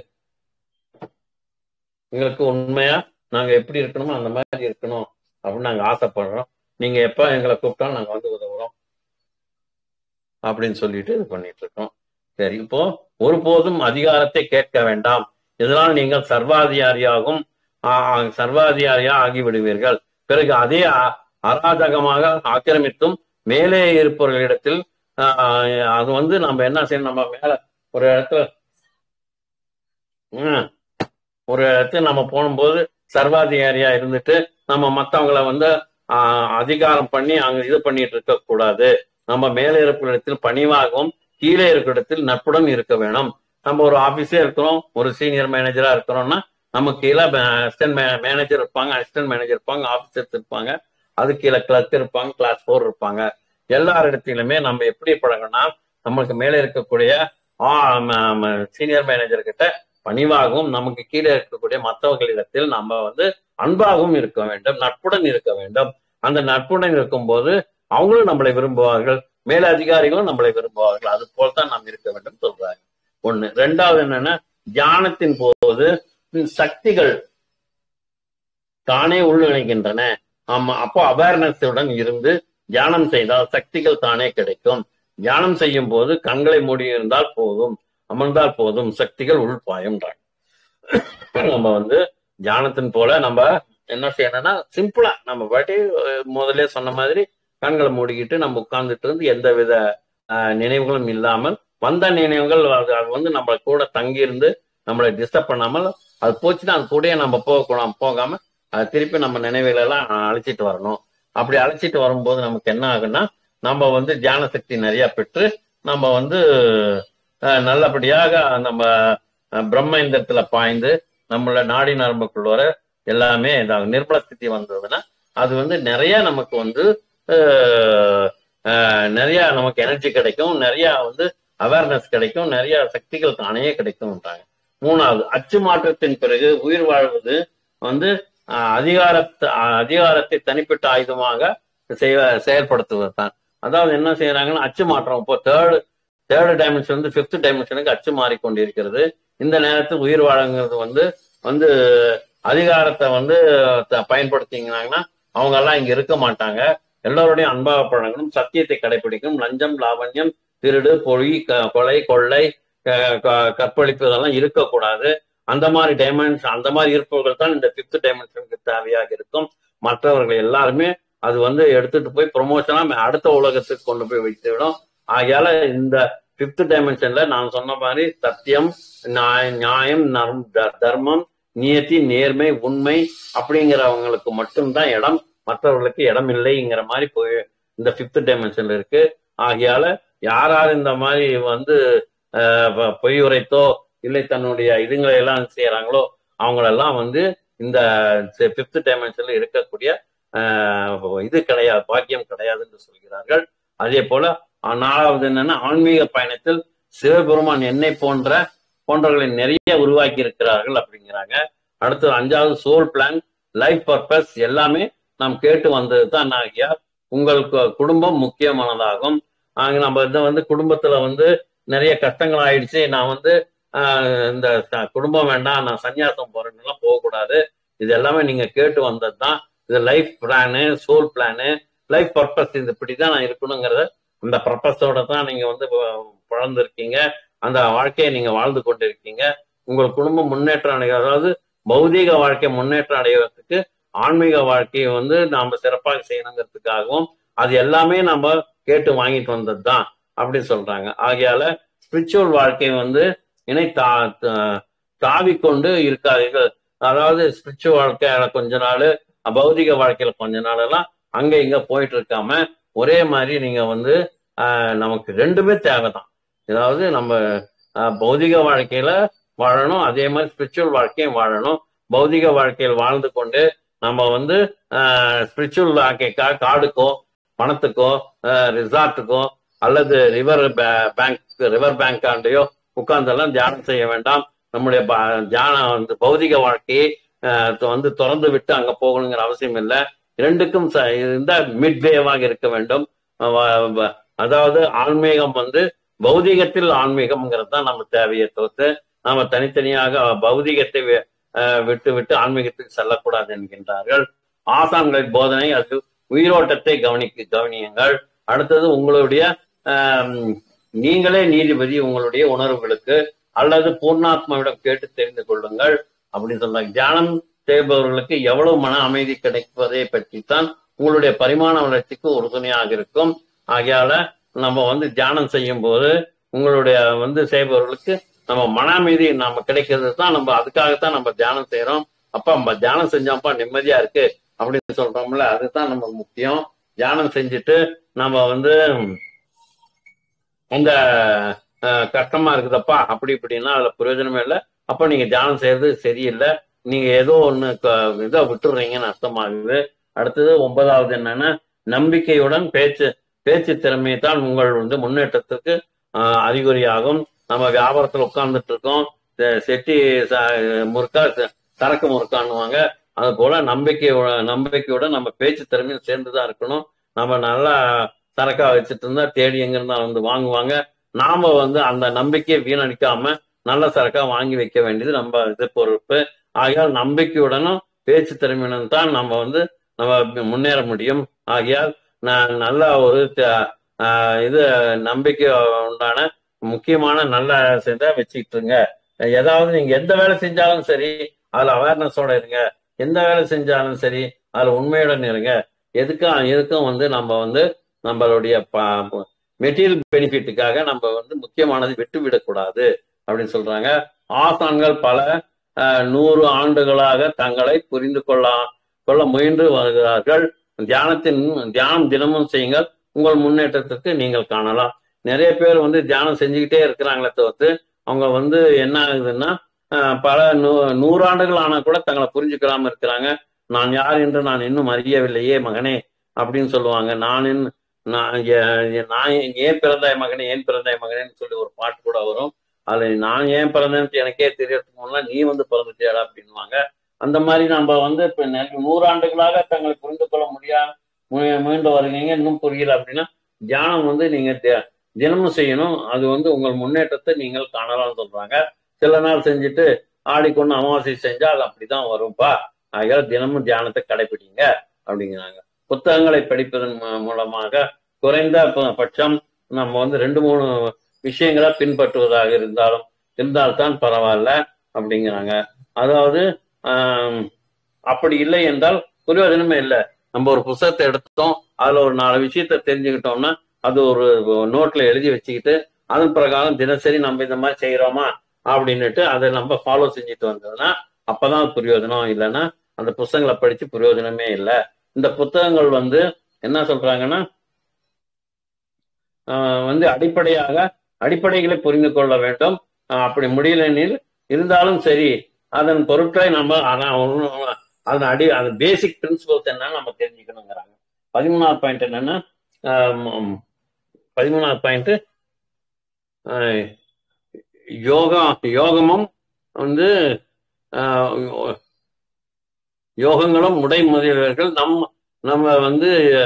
எங்களுக்கு உண்மையா நாங்க எப்படி இருக்கணுமோ அந்த மாதிரி இருக்கணும் அப்படின்னு நாங்க ஆசைப்படுறோம் நீங்க எப்ப எங்களை கூப்பிட்டாலும் நாங்க வந்து உதவுறோம் அப்படின்னு சொல்லிட்டு இது பண்ணிட்டு இருக்கோம் சரி இப்போ ஒருபோதும் அதிகாரத்தை கேட்க வேண்டாம் இதனால் நீங்கள் சர்வாதிகாரியாகும் ஆ- சர்வாதிகாரியா ஆகிவிடுவீர்கள் பிறகு அதே அ- அராஜகமாக ஆக்கிரமித்தும் மேலே இருப்பவர்களிடத்தில் ஆ, அது வந்து நம்ம என்ன செய்யணும் நம்ம மேல ஒரு இடத்துல ம், ஒரு இடத்துல நம்ம போகும்போது சர்வாதிகாரியா இருந்துட்டு நம்ம மத்தவங்களை வந்து ஆ, அதிகாரம் பண்ணி அங்க இது பண்ணிட்டு இருக்க கூடாது நம்ம மேலே இருக்கிற இடத்தில் பணிவாகவும் கீழே இருக்கிற இடத்தில் நட்புடன் இருக்க வேணும் நம்ம ஒரு ஆபீஸே இருக்கிறோம் ஒரு சீனியர் மேனேஜரா இருக்கிறோம்னா நம்ம கீழே அசிஸ்டன்ட் மேனேஜர் இருப்பாங்க அசிஸ்டன்ட் மேனேஜர் இருப்பாங்க ஆபீசர்ஸ் இருப்பாங்க அது கீழே கிளர்க் இருப்பாங்க கிளாஸ் ஃபோர் இருப்பாங்க எல்லார் இடத்திலுமே நம்ம எப்படி பழகணும்னா நம்மளுக்கு மேலே இருக்கக்கூடிய சீனியர் மேனேஜர் கிட்ட பணிவாகவும் நமக்கு கீழே இருக்கக்கூடிய மற்றவர்களிடத்தில் நம்ம வந்து அன்பாகவும் இருக்க வேண்டும் நட்புடன் இருக்க வேண்டும் அந்த நட்புடன் இருக்கும்போது அவங்களும் நம்மளை விரும்புவார்கள் மேல அதிகாரிகளும் நம்மளை விரும்புவார்கள் அது போல்தான் நாம் இருக்க வேண்டும் சொல்றாங்க ஒண்ணு ரெண்டாவது என்னன்னா தியானத்தின் போது ம், சக்திகள் தானே உள்நுழைகின்றன ஆமா அப்போ அவேர்னஸ் உடன் இருந்து தியானம் செய்தால் சக்திகள் தானே கிடைக்கும் தியானம் செய்யும் போது கண்களை மூடி இருந்தால் போதும் அமர்ந்தால் போதும் சக்திகள் உள்பாயம்ன்றாங்க நம்ம வந்து தியானத்தின் போல நம்ம என்ன செய்யணும்னா சிம்பிளா நம்ம பாட்டி அஹ், முதல்ல சொன்ன மாதிரி கண்களை மூடிக்கிட்டு நம்ம உட்கார்ந்துட்டு இருந்து எந்த வித அஹ், நினைவுகளும் இல்லாமல் வந்த நினைவுகள் அது அது வந்து நம்ம கூட தங்கி இருந்து நம்மளை டிஸ்டர்ப் பண்ணாமல் அது போச்சுன்னா அது கூடயே நம்ம போகக்கூடாது போகாம அது திருப்பி நம்ம நினைவுகள் எல்லாம் அழைச்சிட்டு வரணும் அப்படி அழைச்சிட்டு வரும்போது நமக்கு என்ன ஆகுன்னா நம்ம வந்து தியான சக்தி நிறைய பெற்று நம்ம வந்து அஹ், நல்லபடியாக நம்ம அஹ், பிரம்மேந்திரத்துல பாய்ந்து நம்மள நாடி நரம்புக்குள்ள வர எல்லாமே இதாகும் நிர்மல ஸ்திதி வந்ததுன்னா அது வந்து நிறைய நமக்கு வந்து அஹ், அஹ், நிறைய நமக்கு எனர்ஜி கிடைக்கும் நிறைய வந்து அவேர்னஸ் கிடைக்கும் நிறைய சக்திகள் தானே கிடைக்கும்ன்றாங்க மூணாவது அச்சு மாற்றத்தின் பிறகு உயிர் வாழ்வது வந்து அஹ், அதிகாரத்தை அஹ், அதிகாரத்தை தனிப்பட்ட ஆயுதமாக செய்வ செயல்படுத்துவது தான் அதாவது என்ன செய்யறாங்கன்னா அச்சு மாற்றம் இப்போ தேர்டு தேர்டு டைமென்ஷன் வந்து ஃபிஃப்த் டைமென்ஷனுக்கு அச்சு மாறிக்கொண்டிருக்கிறது இந்த நேரத்தில் உயிர் வாழங்கிறது வந்து வந்து அதிகாரத்தை வந்து த- பயன்படுத்திங்கனாங்கன்னா அவங்க எல்லாம் இங்க இருக்க மாட்டாங்க எல்லோருடையும் அன்பாக பழகணும் சத்தியத்தை கடைபிடிக்கணும் லஞ்சம் லாவண்யம் திருடு பொய் க- கொலை கொள்ளை க- க- கற்பழிப்பு இதெல்லாம் இருக்கக்கூடாது அந்த மாதிரி டைமென்ஷன் அந்த மாதிரி இருப்பவர்கள் தான் இந்த ஃபிஃப்த் டைமென்ஷனுக்கு தேவையாக இருக்கும் மற்றவர்கள் எல்லாருமே அது வந்து எடுத்துட்டு போய் ப்ரொமோஷனா அடுத்த உலகத்துக்கு கொண்டு போய் வைத்து விடும் ஆகையால இந்த பிப்த் டைமென்ஷன்ல நான் சொன்ன மாதிரி சத்தியம் நியாய- நியாயம் நர்ம- த- தர்மம் நியத்தி நேர்மை உண்மை அப்படிங்கிறவங்களுக்கு மட்டும்தான் இடம் மற்றவர்களுக்கு இடம் இல்லைங்கிற மாதிரி போய் இந்த பிப்த் டைமென்ஷன்ல இருக்கு ஆகையால யார் யார் இந்த மாதிரி வந்து ஆஹ், பொ- பொய் உரைத்தோ இல்லை தன்னுடைய இதுங்களை எல்லாம் செய்யறாங்களோ அவங்களெல்லாம் வந்து இந்த பிப்த் டைமென்ஷன்ல இருக்கக்கூடிய ஆஹ், இது கிடையாது பாக்கியம் கிடையாது என்று சொல்கிறார்கள் அதே போல ஆஹ், நாலாவது என்னன்னா ஆன்மீக பயணத்தில் சிவபெருமான் என்னை போன்ற போன்றவர்களை நிறைய உருவாக்கி இருக்கிறார்கள் அப்படிங்கிறாங்க அடுத்தது அஞ்சாவது சோல் பிளான் லைஃப் பர்பஸ் எல்லாமே நாம் கேட்டு வந்தது தான் ஆகியா உங்களுக்கு குடும்பம் முக்கியமானதாகும் ஆக நம்ம இதை வந்து குடும்பத்துல வந்து நிறைய கஷ்டங்கள் ஆயிடுச்சு நான் வந்து ஆஹ், இந்த ச- குடும்பம் வேண்டாம் நான் சன்னியாசம் போறேன்னு போகக்கூடாது இது எல்லாமே நீங்க கேட்டு வந்தது தான் இது life plan soul plan life purpose இது இப்படிதான் நான் இருக்கணுங்கிறத அந்த பர்பஸோட தான் நீங்க வந்து பிறந்திருக்கீங்க அந்த வாழ்க்கையை நீங்க வாழ்ந்து கொண்டிருக்கீங்க உங்கள் குடும்பம் முன்னேற்றம் அடைய அதாவது பௌதீக வாழ்க்கை முன்னேற்றம் அடைவதற்கு ஆன்மீக வாழ்க்கையை வந்து நாம சிறப்பாக செய்யணுங்கிறதுக்காகவும் அது எல்லாமே நம்ம கேட்டு வாங்கிட்டு வந்தது தான் அப்படின்னு சொல்றாங்க ஆகையால ஸ்பிரிச்சுவல் வாழ்க்கை வந்து இணை தா தா- தாவிக்கொண்டு இருக்காதீர்கள் அதாவது ஸ்பிரிச்சுவல் வாழ்க்கையில கொஞ்ச நாள் பௌதிக வாழ்க்கையில கொஞ்ச நாள் எல்லாம் அங்க இங்க போயிட்டு இருக்காம ஒரே மாதிரி நீங்க வந்து ஆஹ், நமக்கு ரெண்டுமே தேவைதான் அதாவது நம்ம ஆஹ், பௌதிக வாழ்க்கையில வாழணும் அதே மாதிரி ஸ்பிரிச்சுவல் வாழ்க்கையும் வாழணும் பௌதிக வாழ்க்கையில் வாழ்ந்து கொண்டு நம்ம வந்து ஸ்பிரிச்சுவல் வாழ்க்கைக்காக காடுக்கோ பணத்துக்கோ ரிசார்ட்டுக்கோ அல்லது ரிவர் பேங்க் ரிவர் பேங்க் ஆண்டையோ உட்கார்ந்தெல்லாம் தியானம் செய்ய வேண்டாம் நம்முடைய ப- தியானம் வந்து பௌதிக வாழ்க்கையை ஆஹ், வந்து திறந்து விட்டு அங்க போகணுங்கிற அவசியம் இல்லை இரண்டுக்கும் ச- இந்த மிட்வேவாக இருக்க வேண்டும் அஹ் வ- வ- அதாவது ஆன்மீகம் வந்து பௌதிகத்தில் ஆன்மீகம்ங்கிறது தான் நம்ம தேவையை தவிர்த்து நாம தனித்தனியாக பௌதிகத்தை வி- அஹ் விட்டு விட்டு ஆன்மீகத்துக்கு செல்லக்கூடாது என்கின்றார்கள் ஆசான்களின் போதனை அது உயிரோட்டத்தை கவனிக்க கவனியுங்கள் அடுத்தது உங்களுடைய ஆம், நீங்களே நீதிபதி உங்களுடைய உணர்வுகளுக்கு அல்லது பூர்ணாத்மாவிடம் கேட்டு தெரிந்து கொள்ளுங்கள் அப்படின்னு சொல்றாங்க தியானம் செய்பவர்களுக்கு எவ்வளவு மன அமைதி கிடைப்பதை பற்றித்தான் உங்களுடைய பரிமாண வளர்ச்சிக்கு உறுதுணையாக இருக்கும் ஆகையால நம்ம வந்து தியானம் செய்யும் போது உங்களுடைய வந்து செய்பவர்களுக்கு நம்ம மன அமைதி நம்ம கிடைக்கிறது தான் நம்ம அதுக்காகத்தான் நம்ம தியானம் செய்யறோம் அப்ப நம்ம தியானம் செஞ்சோம்ப்பா நிம்மதியா இருக்கு அப்படின்னு சொல்றோம்ல அதுதான் நமக்கு முக்கியம் தியானம் செஞ்சுட்டு நம்ம வந்து அந்த அஹ், கஷ்டமா இருக்குதப்பா அப்படி இப்படின்னா அதுல பிரயோஜனமே இல்லை அப்ப நீங்க தியானம் செய்யறது சரியில்லை நீங்க ஏதோ ஒண்ணு க- இதை விட்டுடுறீங்கன்னு அர்த்தமாகுது அடுத்தது ஒன்பதாவது என்னன்னா நம்பிக்கையுடன் பேச்சு பேச்சு திறமை தான் உங்கள் வந்து முன்னேற்றத்துக்கு ஆஹ், அறிகுறியாகும் நம்ம வியாபாரத்துல உட்கார்ந்துட்டு இருக்கோம் செ- செட்டி ச- முறுக்கா ச- சரக்கு முறுக்கான்னுவாங்க அது போல நம்பிக்கையோட நம்பிக்கையோட நம்ம பேச்சு திறமையும் சேர்ந்துதான் இருக்கணும் நம்ம நல்லா சரக்கா வச்சுட்டு இருந்தா தேடி எங்க இருந்தா வந்து வாங்குவாங்க நாம வந்து அந்த நம்பிக்கையை வீணடிக்காம நல்ல சரக்கா வாங்கி வைக்க வேண்டியது நம்ம இது பொறுப்பு ஆகையால் நம்பிக்கையுடனும் பேச்சு திறமையுடன் தான் நம்ம வந்து நம்ம முன்னேற முடியும் ஆகையால் நான் நல்ல ஒரு த- ஆஹ் இது நம்பிக்கை உண்டான முக்கியமான நல்ல இதை வச்சுக்கிட்டு இருங்க ஏதாவது நீங்க எந்த வேலை செஞ்சாலும் சரி அதுல அவேர்னஸோட இருங்க எந்த வேலை செஞ்சாலும் சரி அதுல உண்மையுடன் இருங்க எதுக்கும் எதுக்கும் வந்து நம்ம வந்து நம்மளுடைய மெட்டீரியல் பெனிஃபிட்டுக்காக நம்ம வந்து முக்கியமானதை விட்டு விடக்கூடாது அப்படின்னு சொல்றாங்க ஆசான்கள் பல ஆஹ், நூறு ஆண்டுகளாக தங்களை புரிந்து கொள்ள கொள்ள முயன்று வருகிறார்கள் தியானத்தின் தியானம் தினமும் செய்யுங்கள் உங்கள் முன்னேற்றத்திற்கு நீங்கள் காணலாம் நிறைய பேர் வந்து தியானம் செஞ்சுக்கிட்டே இருக்கிறாங்களே தவிர்த்து அவங்க வந்து என்ன ஆகுதுன்னா ஆஹ், பல நூ நூறாண்டுகள் ஆனா கூட தங்களை புரிஞ்சுக்கலாம இருக்கிறாங்க நான் யார் என்று நான் இன்னும் அறியவில்லையே மகனே அப்படின்னு சொல்லுவாங்க நான் இன்னும் நான் ஏ- ஏ- நான் ஏன் பிறந்தாய் மகனே ஏன் பிறந்தாய் மகனேன்னு சொல்லி ஒரு பாட்டு கூட வரும் அதுல நான் ஏன் பிறந்தேன்னு எனக்கே தெரியறதுக்கு முன்னாடி நீ வந்து பிறந்துட்டியாடா அப்படின்வாங்க அந்த மாதிரி நம்ம வந்து இப்ப நெ- நூறாண்டுகளாக தங்களை புரிந்து கொள்ள முடியாம மு- முயன்று வருவீங்க இன்னும் புரியல அப்படின்னா தியானம் வந்து நீங்க தி- தினமும் செய்யணும் அது வந்து உங்கள் முன்னேற்றத்தை நீங்கள் காணலாம்னு சொல்றாங்க சில நாள் செஞ்சுட்டு ஆடிக்கொண்டு அமாவாசை செஞ்சா அது அப்படிதான் வரும்பா ஆகையால் தினமும் தியானத்தை கடைபிடிங்க அப்படிங்கிறாங்க புத்தகங்களை படிப்பதன் மூ- மூலமாக குறைந்த ப- பட்சம் நம்ம வந்து ரெண்டு மூணு விஷயங்களை பின்பற்றுவதாக இருந்தாலும் இருந்தால்தான் பரவாயில்ல அப்படிங்கிறாங்க அதாவது ஆம், அப்படி இல்லை என்றால் பிரயோஜனமே இல்லை நம்ம ஒரு புத்தகத்தை எடுத்தோம் அதுல ஒரு நாலு விஷயத்த தெரிஞ்சுக்கிட்டோம்னா அது ஒரு நோட்ல எழுதி வச்சுக்கிட்டு அதன் பிரகாரம் தினசரி நம்ம இந்த மாதிரி செய்யறோமா அப்படின்னுட்டு அதை நம்ம ஃபாலோ செஞ்சுட்டு வந்ததுன்னா அப்பதான் பிரயோஜனம் இல்லைன்னா அந்த புத்தகங்களை படிச்சு பிரயோஜனமே இல்லை இந்த புத்தகங்கள் வந்து என்ன சொல்றாங்கன்னா ஆஹ் வந்து அடிப்படையாக அடிப்படைகளை புரிந்து கொள்ள வேண்டும் ஆஹ் அப்படி முடியலெனில் இருந்தாலும் சரி அதன் பொருட்களை நம்ம ஆனா ஒண்ணும் அதன் அடி அது பேசிக் பிரின்சிபல்ஸ் என்னன்னு நம்ம தெரிஞ்சுக்கணுங்கிறாங்க பதிமூணாவது பாயிண்ட் என்னன்னா ஆஹ் பதிமூணாவது பாயிண்ட் யோகா யோகமும் வந்து ஆஹ் யோகங்களும் உடை முதலியவர்கள் நம் நம்ம வந்து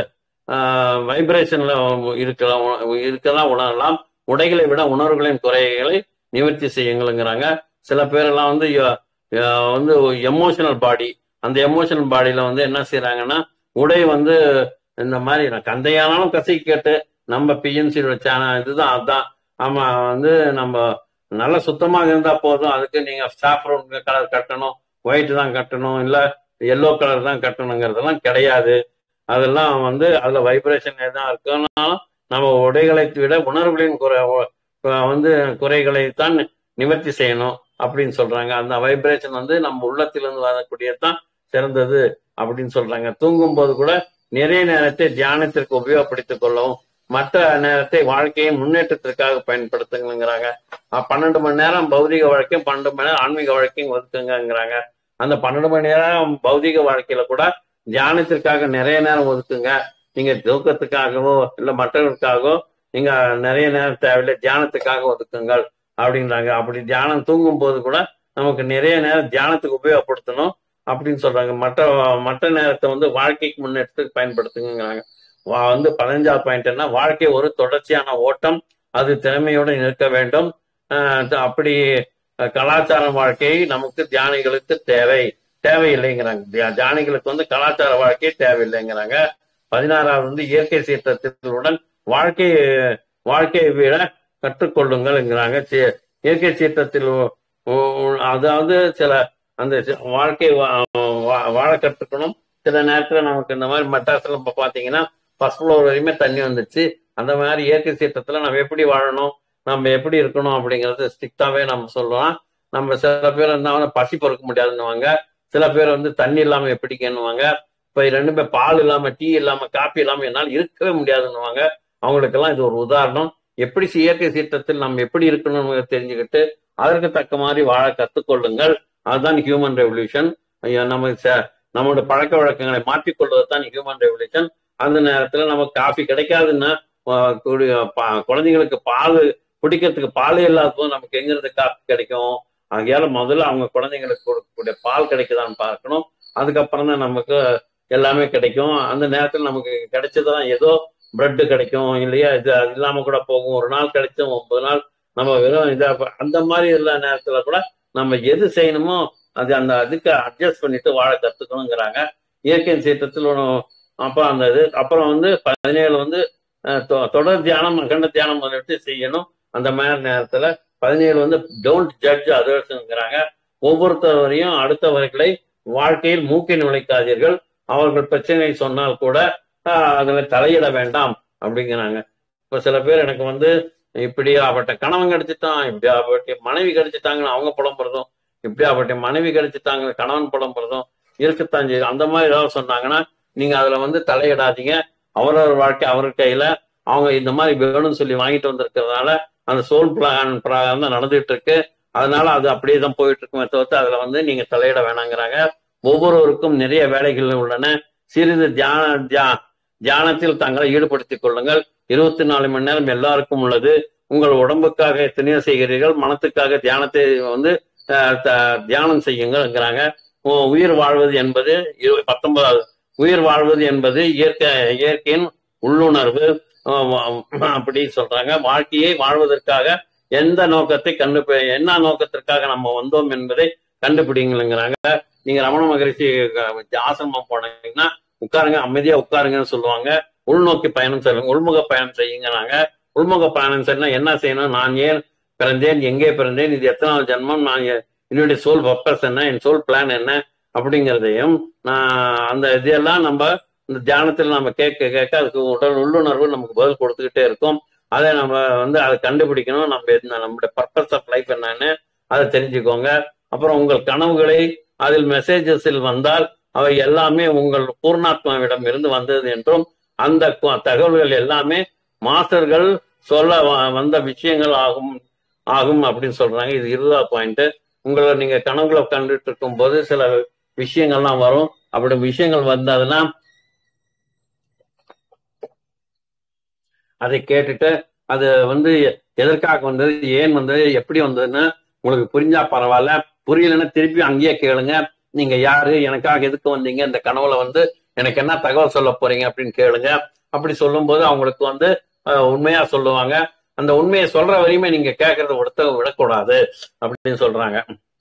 வைப்ரேஷன்ல இருக்கலாம் இருக்கலாம் உணரலாம் உடைகளை விட உணர்வுகளின் குறைகளை நிவர்த்தி செய்யுங்களுங்கிறாங்க சில பேரெல்லாம் வந்து யோ- யோ- வந்து எமோஷனல் பாடி அந்த எமோஷனல் பாடியில வந்து என்ன செய்யறாங்கன்னா உடை வந்து இந்த மாதிரி நான் கந்தையானாலும் கசை கேட்டு நம்ம பிஎன்சியோட சேனல் இதுதான் அதுதான் ஆமா வந்து நம்ம நல்ல சுத்தமாக இருந்தா போதும் அதுக்கு நீங்க சாஃப்ரோன் கலர் கட்டணும் ஒயிட் தான் கட்டணும் இல்ல எல்லோ கலர் தான் கட்டணுங்கிறதெல்லாம் கிடையாது அதெல்லாம் வந்து அதுல வைப்ரேஷன் எதாவது இருக்குனாலும் நம்ம உடைகளை விட உணர்வுகளின் குறை வந்து குறைகளை தான் நிவர்த்தி செய்யணும் அப்படின்னு சொல்றாங்க அந்த வைப்ரேஷன் வந்து நம்ம உள்ளத்திலிருந்து வரக்கூடியதான் சிறந்தது அப்படின்னு சொல்றாங்க தூங்கும் போது கூட நிறைய நேரத்தை தியானத்திற்கு உபயோகப்படுத்திக் கொள்ளவும் மற்ற நேரத்தை வாழ்க்கையின் முன்னேற்றத்திற்காக பயன்படுத்துங்கிறாங்க அஹ் பன்னெண்டு மணி நேரம் பௌதிக வாழ்க்கையும் பன்னெண்டு மணி நேரம் ஆன்மீக வாழ்க்கையும் ஒதுக்குங்கிறாங்க அந்த பன்னெண்டு மணி நேரம் பௌதிக வாழ்க்கையில கூட தியானத்திற்காக நிறைய நேரம் ஒதுக்குங்க நீங்க தூக்கத்துக்காகவோ இல்ல மற்றவர்களுக்காகவோ நீங்க நிறைய நேரம் தேவையில்லை தியானத்துக்காக ஒதுக்குங்கள் அப்படின்றாங்க அப்படி தியானம் தூங்கும் போது கூட நமக்கு நிறைய நேரம் தியானத்துக்கு உபயோகப்படுத்தணும் அப்படின்னு சொல்றாங்க மற்ற மற்ற நேரத்தை வந்து வாழ்க்கைக்கு முன்னேற்றத்துக்கு பயன்படுத்துங்கிறாங்க வா- வந்து பதினஞ்சாவது பாயிண்ட் என்ன வாழ்க்கை ஒரு தொடர்ச்சியான ஓட்டம் அது திறமையோடு நிற்க வேண்டும் ஆஹ் த- அப்படி அஹ், கலாச்சார வாழ்க்கை நமக்கு தியானிகளுக்கு தேவை தேவையில்லைங்கிறாங்க தியா- தியானிகளுக்கு வந்து கலாச்சார வாழ்க்கை தேவையில்லைங்கிறாங்க பதினாறாவது வந்து இயற்கை சீற்றத்தினுடன் வாழ்க்கை வாழ்க்கையை விட கற்றுக்கொள்ளுங்கள்ங்கிறாங்க சி- இயற்கை சீற்றத்தில் உ- உ- அதாவது சில அந்த சி- வாழ்க்கை வா- வா- வாழ கற்றுக்கணும் சில நேரத்துல நமக்கு இந்த மாதிரி மெட்ராஸ்ல இப்ப பாத்தீங்கன்னா ஃபர்ஸ்ட் ஃப்ளோர் வரையுமே தண்ணி வந்துச்சு அந்த மாதிரி இயற்கை சீற்றத்துல நம்ம எப்படி வாழணும் நம்ம எப்படி இருக்கணும் அப்படிங்கறது ஸ்ட்ரிக்டாவே நம்ம சொல்லலாம் நம்ம சில பேர் இருந்தாங்கன்னா பசி பொறுக்க முடியாதுன்னுவாங்க சில பேர் வந்து தண்ணி இல்லாம எப்படிக்கன்னுவாங்க இப்ப ரெண்டுமே பால் இல்லாம டீ இல்லாம காப்பி இல்லாம என்னால் இருக்கவே முடியாதுன்னுவாங்க அவங்களுக்கெல்லாம் இது ஒரு உதாரணம் எப்படி இயற்கை சீற்றத்தில் நம்ம எப்படி இருக்கணும்னு தெரிஞ்சுக்கிட்டு அதற்கு தக்க மாதிரி வாழ கத்துக்கொள்ளுங்கள் அதுதான் ஹியூமன் ரெவல்யூஷன் நம்ம ச- நம்மளோட பழக்க வழக்கங்களை மாற்றிக்கொள்வது தான் ஹியூமன் ரெவல்யூஷன் அந்த நேரத்துல நமக்கு காஃபி கிடைக்காதுன்னா ஆஹ் குடி- பா- குழந்தைங்களுக்கு பால் குடிக்கிறதுக்கு பால் இல்லாத போது நமக்கு எங்கிருந்து காஃபி கிடைக்கும் ஆகையால முதல்ல அவங்க குழந்தைங்களுக்கு கொடுக்கக்கூடிய பால் கிடைக்குதான்னு பார்க்கணும் அதுக்கப்புறம் தான் நமக்கு எல்லாமே கிடைக்கும் அந்த நேரத்துல நமக்கு கிடைச்சதுதான் ஏதோ பிரெட் கிடைக்கும் இல்லையா இது அது இல்லாம கூட போகும் ஒரு நாள் கிடைச்சும் ஒன்பது நாள் நம்ம வெறும் இதா அந்த மாதிரி எல்லா நேரத்துல கூட நம்ம எது செய்யணுமோ அது அந்த அதுக்கு அட்ஜஸ்ட் பண்ணிட்டு வாழ கத்துக்கணுங்கிறாங்க இயற்கை சீற்றத்தில் ஒரு அப்புறம் அந்த இது அப்புறம் வந்து பதினேழு வந்து அஹ், தொ- தொடர் தியானம் அகண்ட தியானம் முதலிட்டு செய்யணும் அந்த மாதிரி நேரத்துல பதினேழு வந்து டோன்ட் ஜட்ஜ் அதர்ஸ்ங்கிறாங்க ஒவ்வொருத்தவரையும் அடுத்தவர்களை வாழ்க்கையில் மூக்கை நுழைக்காதீர்கள் அவர்கள் பிரச்சனை சொன்னால் கூட ஆஹ், அதுல தலையிட வேண்டாம் அப்படிங்கிறாங்க இப்ப சில பேர் எனக்கு வந்து இப்படி அவட்ட கணவன் கிடைச்சிட்டான் இப்படி அவட்ட மனைவி கிடைச்சிட்டாங்கன்னு அவங்க புலம்புறதும் இப்படி அவட்ட மனைவி கிடைச்சிட்டாங்க கணவன் புலம்புறதும் இருக்கத்தான் செய்யுது அந்த மாதிரி ஏதாவது சொன்னாங்கன்னா நீங்க அதுல வந்து தலையிடாதீங்க அவரவர் வாழ்க்கை அவர் கையில அவங்க இந்த மாதிரி வேணும்னு சொல்லி வாங்கிட்டு வந்திருக்கிறதுனால அந்த சோல் பிளான் பிரகாரம் தான் நடந்துட்டு இருக்கு அதனால அது அப்படியே தான் போயிட்டு இருக்குமே தவிர்த்து அதுல வந்து நீங்க தலையிட வேணாங்கிறாங்க ஒவ்வொருவருக்கும் நிறைய வேலைகள் உள்ளன சிறிது தியான தியா தியானத்தில் தங்களை ஈடுபடுத்திக் கொள்ளுங்கள் இருபத்தி நாலு மணி நேரம் எல்லாருக்கும் உள்ளது உங்கள் உடம்புக்காக எத்தனையோ செய்கிறீர்கள் மனத்துக்காக தியானத்தை வந்து அஹ், த- தியானம் செய்யுங்கள்ங்கிறாங்க உ- உயிர் வாழ்வது என்பது இரு- பத்தொன்பதாவது உயிர் வாழ்வது என்பது இயற்கை இயற்கையின் உள்ளுணர்வு அஹ், வ- அப்படி சொல்றாங்க வாழ்க்கையை வாழ்வதற்காக எந்த நோக்கத்தை கண்டு என்ன நோக்கத்திற்காக நம்ம வந்தோம் என்பதை கண்டுபிடிங்கிறாங்க நீங்க ரமண மகரிஷி அஹ், ஆசிரமம் போனீங்கன்னா உட்காருங்க அமைதியா உட்காருங்கன்னு சொல்லுவாங்க உள்நோக்கி பயணம் செய்யுங்க உள்முக பயணம் செய்யுங்கிறாங்க உள்முக பயணம் செய்யணும் என்ன செய்யணும் நான் ஏன் பிறந்தேன் எங்கே பிறந்தேன் இது எத்தனாவது ஜென்மம் நான் எ- என்னுடைய சோல் பர்பஸ் என்ன என் சோல் பிளான் என்ன அப்படிங்கிறதையும் நான் அந்த இதெல்லாம் நம்ம இந்த தியானத்தில் நம்ம கேட்க கேட்க அதுக்கு உடல் உள்ளுணர்வு நமக்கு பதில் கொடுத்துக்கிட்டே இருக்கும் அதை நம்ம வந்து அதை கண்டுபிடிக்கணும் நம்ம என்ன நம்மளுடைய பர்பஸ் ஆஃப் லைஃப் என்னன்னு அதை தெரிஞ்சுக்கோங்க அப்புறம் உங்கள் கனவுகளை அதில் மெசேஜஸில் வந்தால் அவை எல்லாமே உங்கள் பூர்ணாத்மாவிடம் இருந்து வந்தது என்றும் அந்த கு- தகவல்கள் எல்லாமே மாஸ்டர்கள் சொல்ல வ- வந்த விஷயங்கள் ஆகும் ஆகும் அப்படின்னு சொல்றாங்க இது இருபதாவது பாயிண்ட் உங்களை நீங்க கனவுல கண்டுட்டு இருக்கும் போது சில விஷயங்கள்லாம் வரும் அப்படி விஷயங்கள் வந்ததுன்னா அதை கேட்டுட்டு அது வந்து எதற்காக வந்தது ஏன் வந்தது எப்படி வந்ததுன்னு உங்களுக்கு புரிஞ்சா பரவாயில்ல புரியலன்னா திருப்பி அங்கேயே கேளுங்க நீங்க யாரு எனக்காக எதுக்கு வந்தீங்க இந்த கனவுல வந்து எனக்கு என்ன தகவல் சொல்ல போறீங்க அப்படின்னு கேளுங்க அப்படி சொல்லும்போது அவங்களுக்கு வந்து அஹ், உண்மையா சொல்லுவாங்க அந்த உண்மையை சொல்ற வரையுமே நீங்க கேட்கறத விடுத்த விடக்கூடாது அப்படின்னு சொல்றாங்க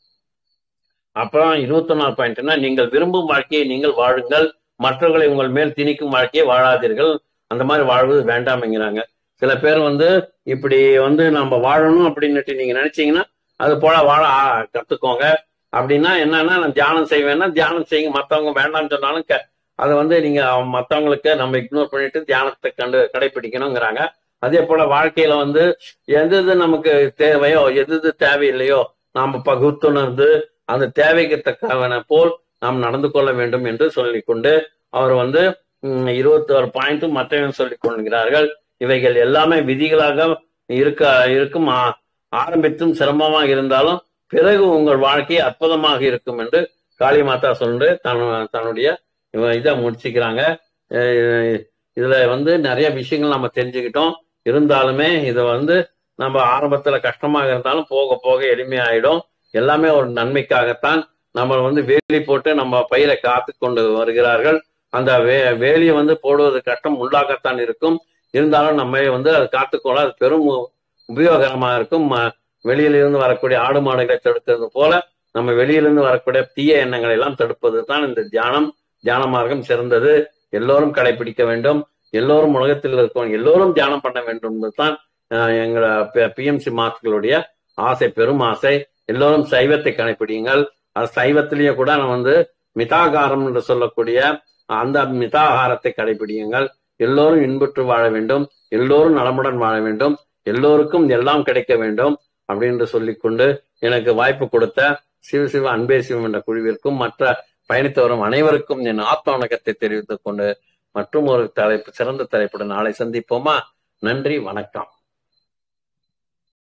அப்புறம் இருபத்தொன்னாவது பாயிண்ட்னா நீங்கள் விரும்பும் வாழ்க்கையை நீங்கள் வாழுங்கள் மற்றவர்களை உங்கள் மேல் திணிக்கும் வாழ்க்கையை வாழாதீர்கள் அந்த மாதிரி வாழ்வது வேண்டாம்ங்கிறாங்க சில பேர் வந்து இப்படி வந்து நம்ம வாழணும் அப்படின்னுட்டு நீங்க நினைச்சீங்கன்னா அது போல வாழ ஆ- கத்துக்கோங்க அப்படின்னா என்னன்னா நான் தியானம் செய்வேன்னா தியானம் செய்யுங்க மத்தவங்க வேண்டாம்னு சொன்னாலும் க- அதை வந்து நீங்க மத்தவங்களுக்கு நம்ம இக்னோர் பண்ணிட்டு தியானத்தை கண்டு கடைபிடிக்கணுங்கிறாங்க அதே போல வாழ்க்கையில வந்து எது எது நமக்கு தேவையோ எது எது தேவையில்லையோ நாம பகுத்துணர்ந்து அந்த தேவைக்கு தக்கவன போல் நாம் நடந்து கொள்ள வேண்டும் என்று சொல்லிக்கொண்டு அவர் வந்து இருபத்தி ஒரு பாயிண்ட்டும் மற்றவங்க சொல்லிக் கொள்கிறார்கள் இவைகள் எல்லாமே விதிகளாக இருக்க இருக்கும் ஆ- ஆரம்பித்தும் சிரமமாக இருந்தாலும் பிறகு உங்கள் வாழ்க்கை அற்புதமாக இருக்கும் என்று காளி மாதா சொல்லிட்டு தன் தன்னுடைய இவ- இதை முடிச்சுக்கிறாங்க அஹ் இதுல வந்து நிறைய விஷயங்கள் நம்ம தெரிஞ்சுக்கிட்டோம் இருந்தாலுமே இதை வந்து நம்ம ஆரம்பத்துல கஷ்டமாக இருந்தாலும் போக போக எளிமையாயிடும் எல்லாமே ஒரு நன்மைக்காகத்தான் நம்ம வந்து வேலி போட்டு நம்ம பயிரை காத்து கொண்டு வருகிறார்கள் அந்த வே வேலியை வந்து போடுவது கஷ்டம் உள்ளாகத்தான் இருக்கும் இருந்தாலும் நம்ம வந்து அதை காத்துக்கொள்ள அது பெரும் உ- உபயோகரமா இருக்கும் ம- வெளியிலிருந்து வரக்கூடிய ஆடு மாடுகளை தடுக்கிறது போல நம்ம வெளியிலிருந்து வரக்கூடிய தீய எண்ணங்களை எல்லாம் தடுப்பது தான் இந்த தியானம் தியான மார்க்கம் சிறந்தது எல்லோரும் கடைபிடிக்க வேண்டும் எல்லோரும் உலகத்தில் இருக்கவங்க எல்லோரும் தியானம் பண்ண வேண்டும் என்பதுதான் அஹ், எங்கள பிஎம்சி மாஸ்களுடைய ஆசை பெரும் ஆசை எல்லோரும் சைவத்தை கடைபிடியுங்கள் அது சைவத்திலேயே கூட நம்ம வந்து மிதாகாரம் என்று சொல்லக்கூடிய அந்த மிதாகாரத்தை கடைபிடியுங்கள் எல்லோரும் இன்புற்று வாழ வேண்டும் எல்லோரும் நலமுடன் வாழ வேண்டும் எல்லோருக்கும் எல்லாம் கிடைக்க வேண்டும் அப்படின்னு சொல்லிக்கொண்டு எனக்கு வாய்ப்பு கொடுத்த சிவ சிவ அன்பே சிவம் என்ற குழுவிற்கும் மற்ற பயணித்து வரும் அனைவருக்கும் என் ஆத்ம வணக்கத்தை தெரிவித்துக் கொண்டு மற்றும் ஒரு தலைப்பு சிறந்த தலைப்புடன் நாளை சந்திப்போமா நன்றி வணக்கம்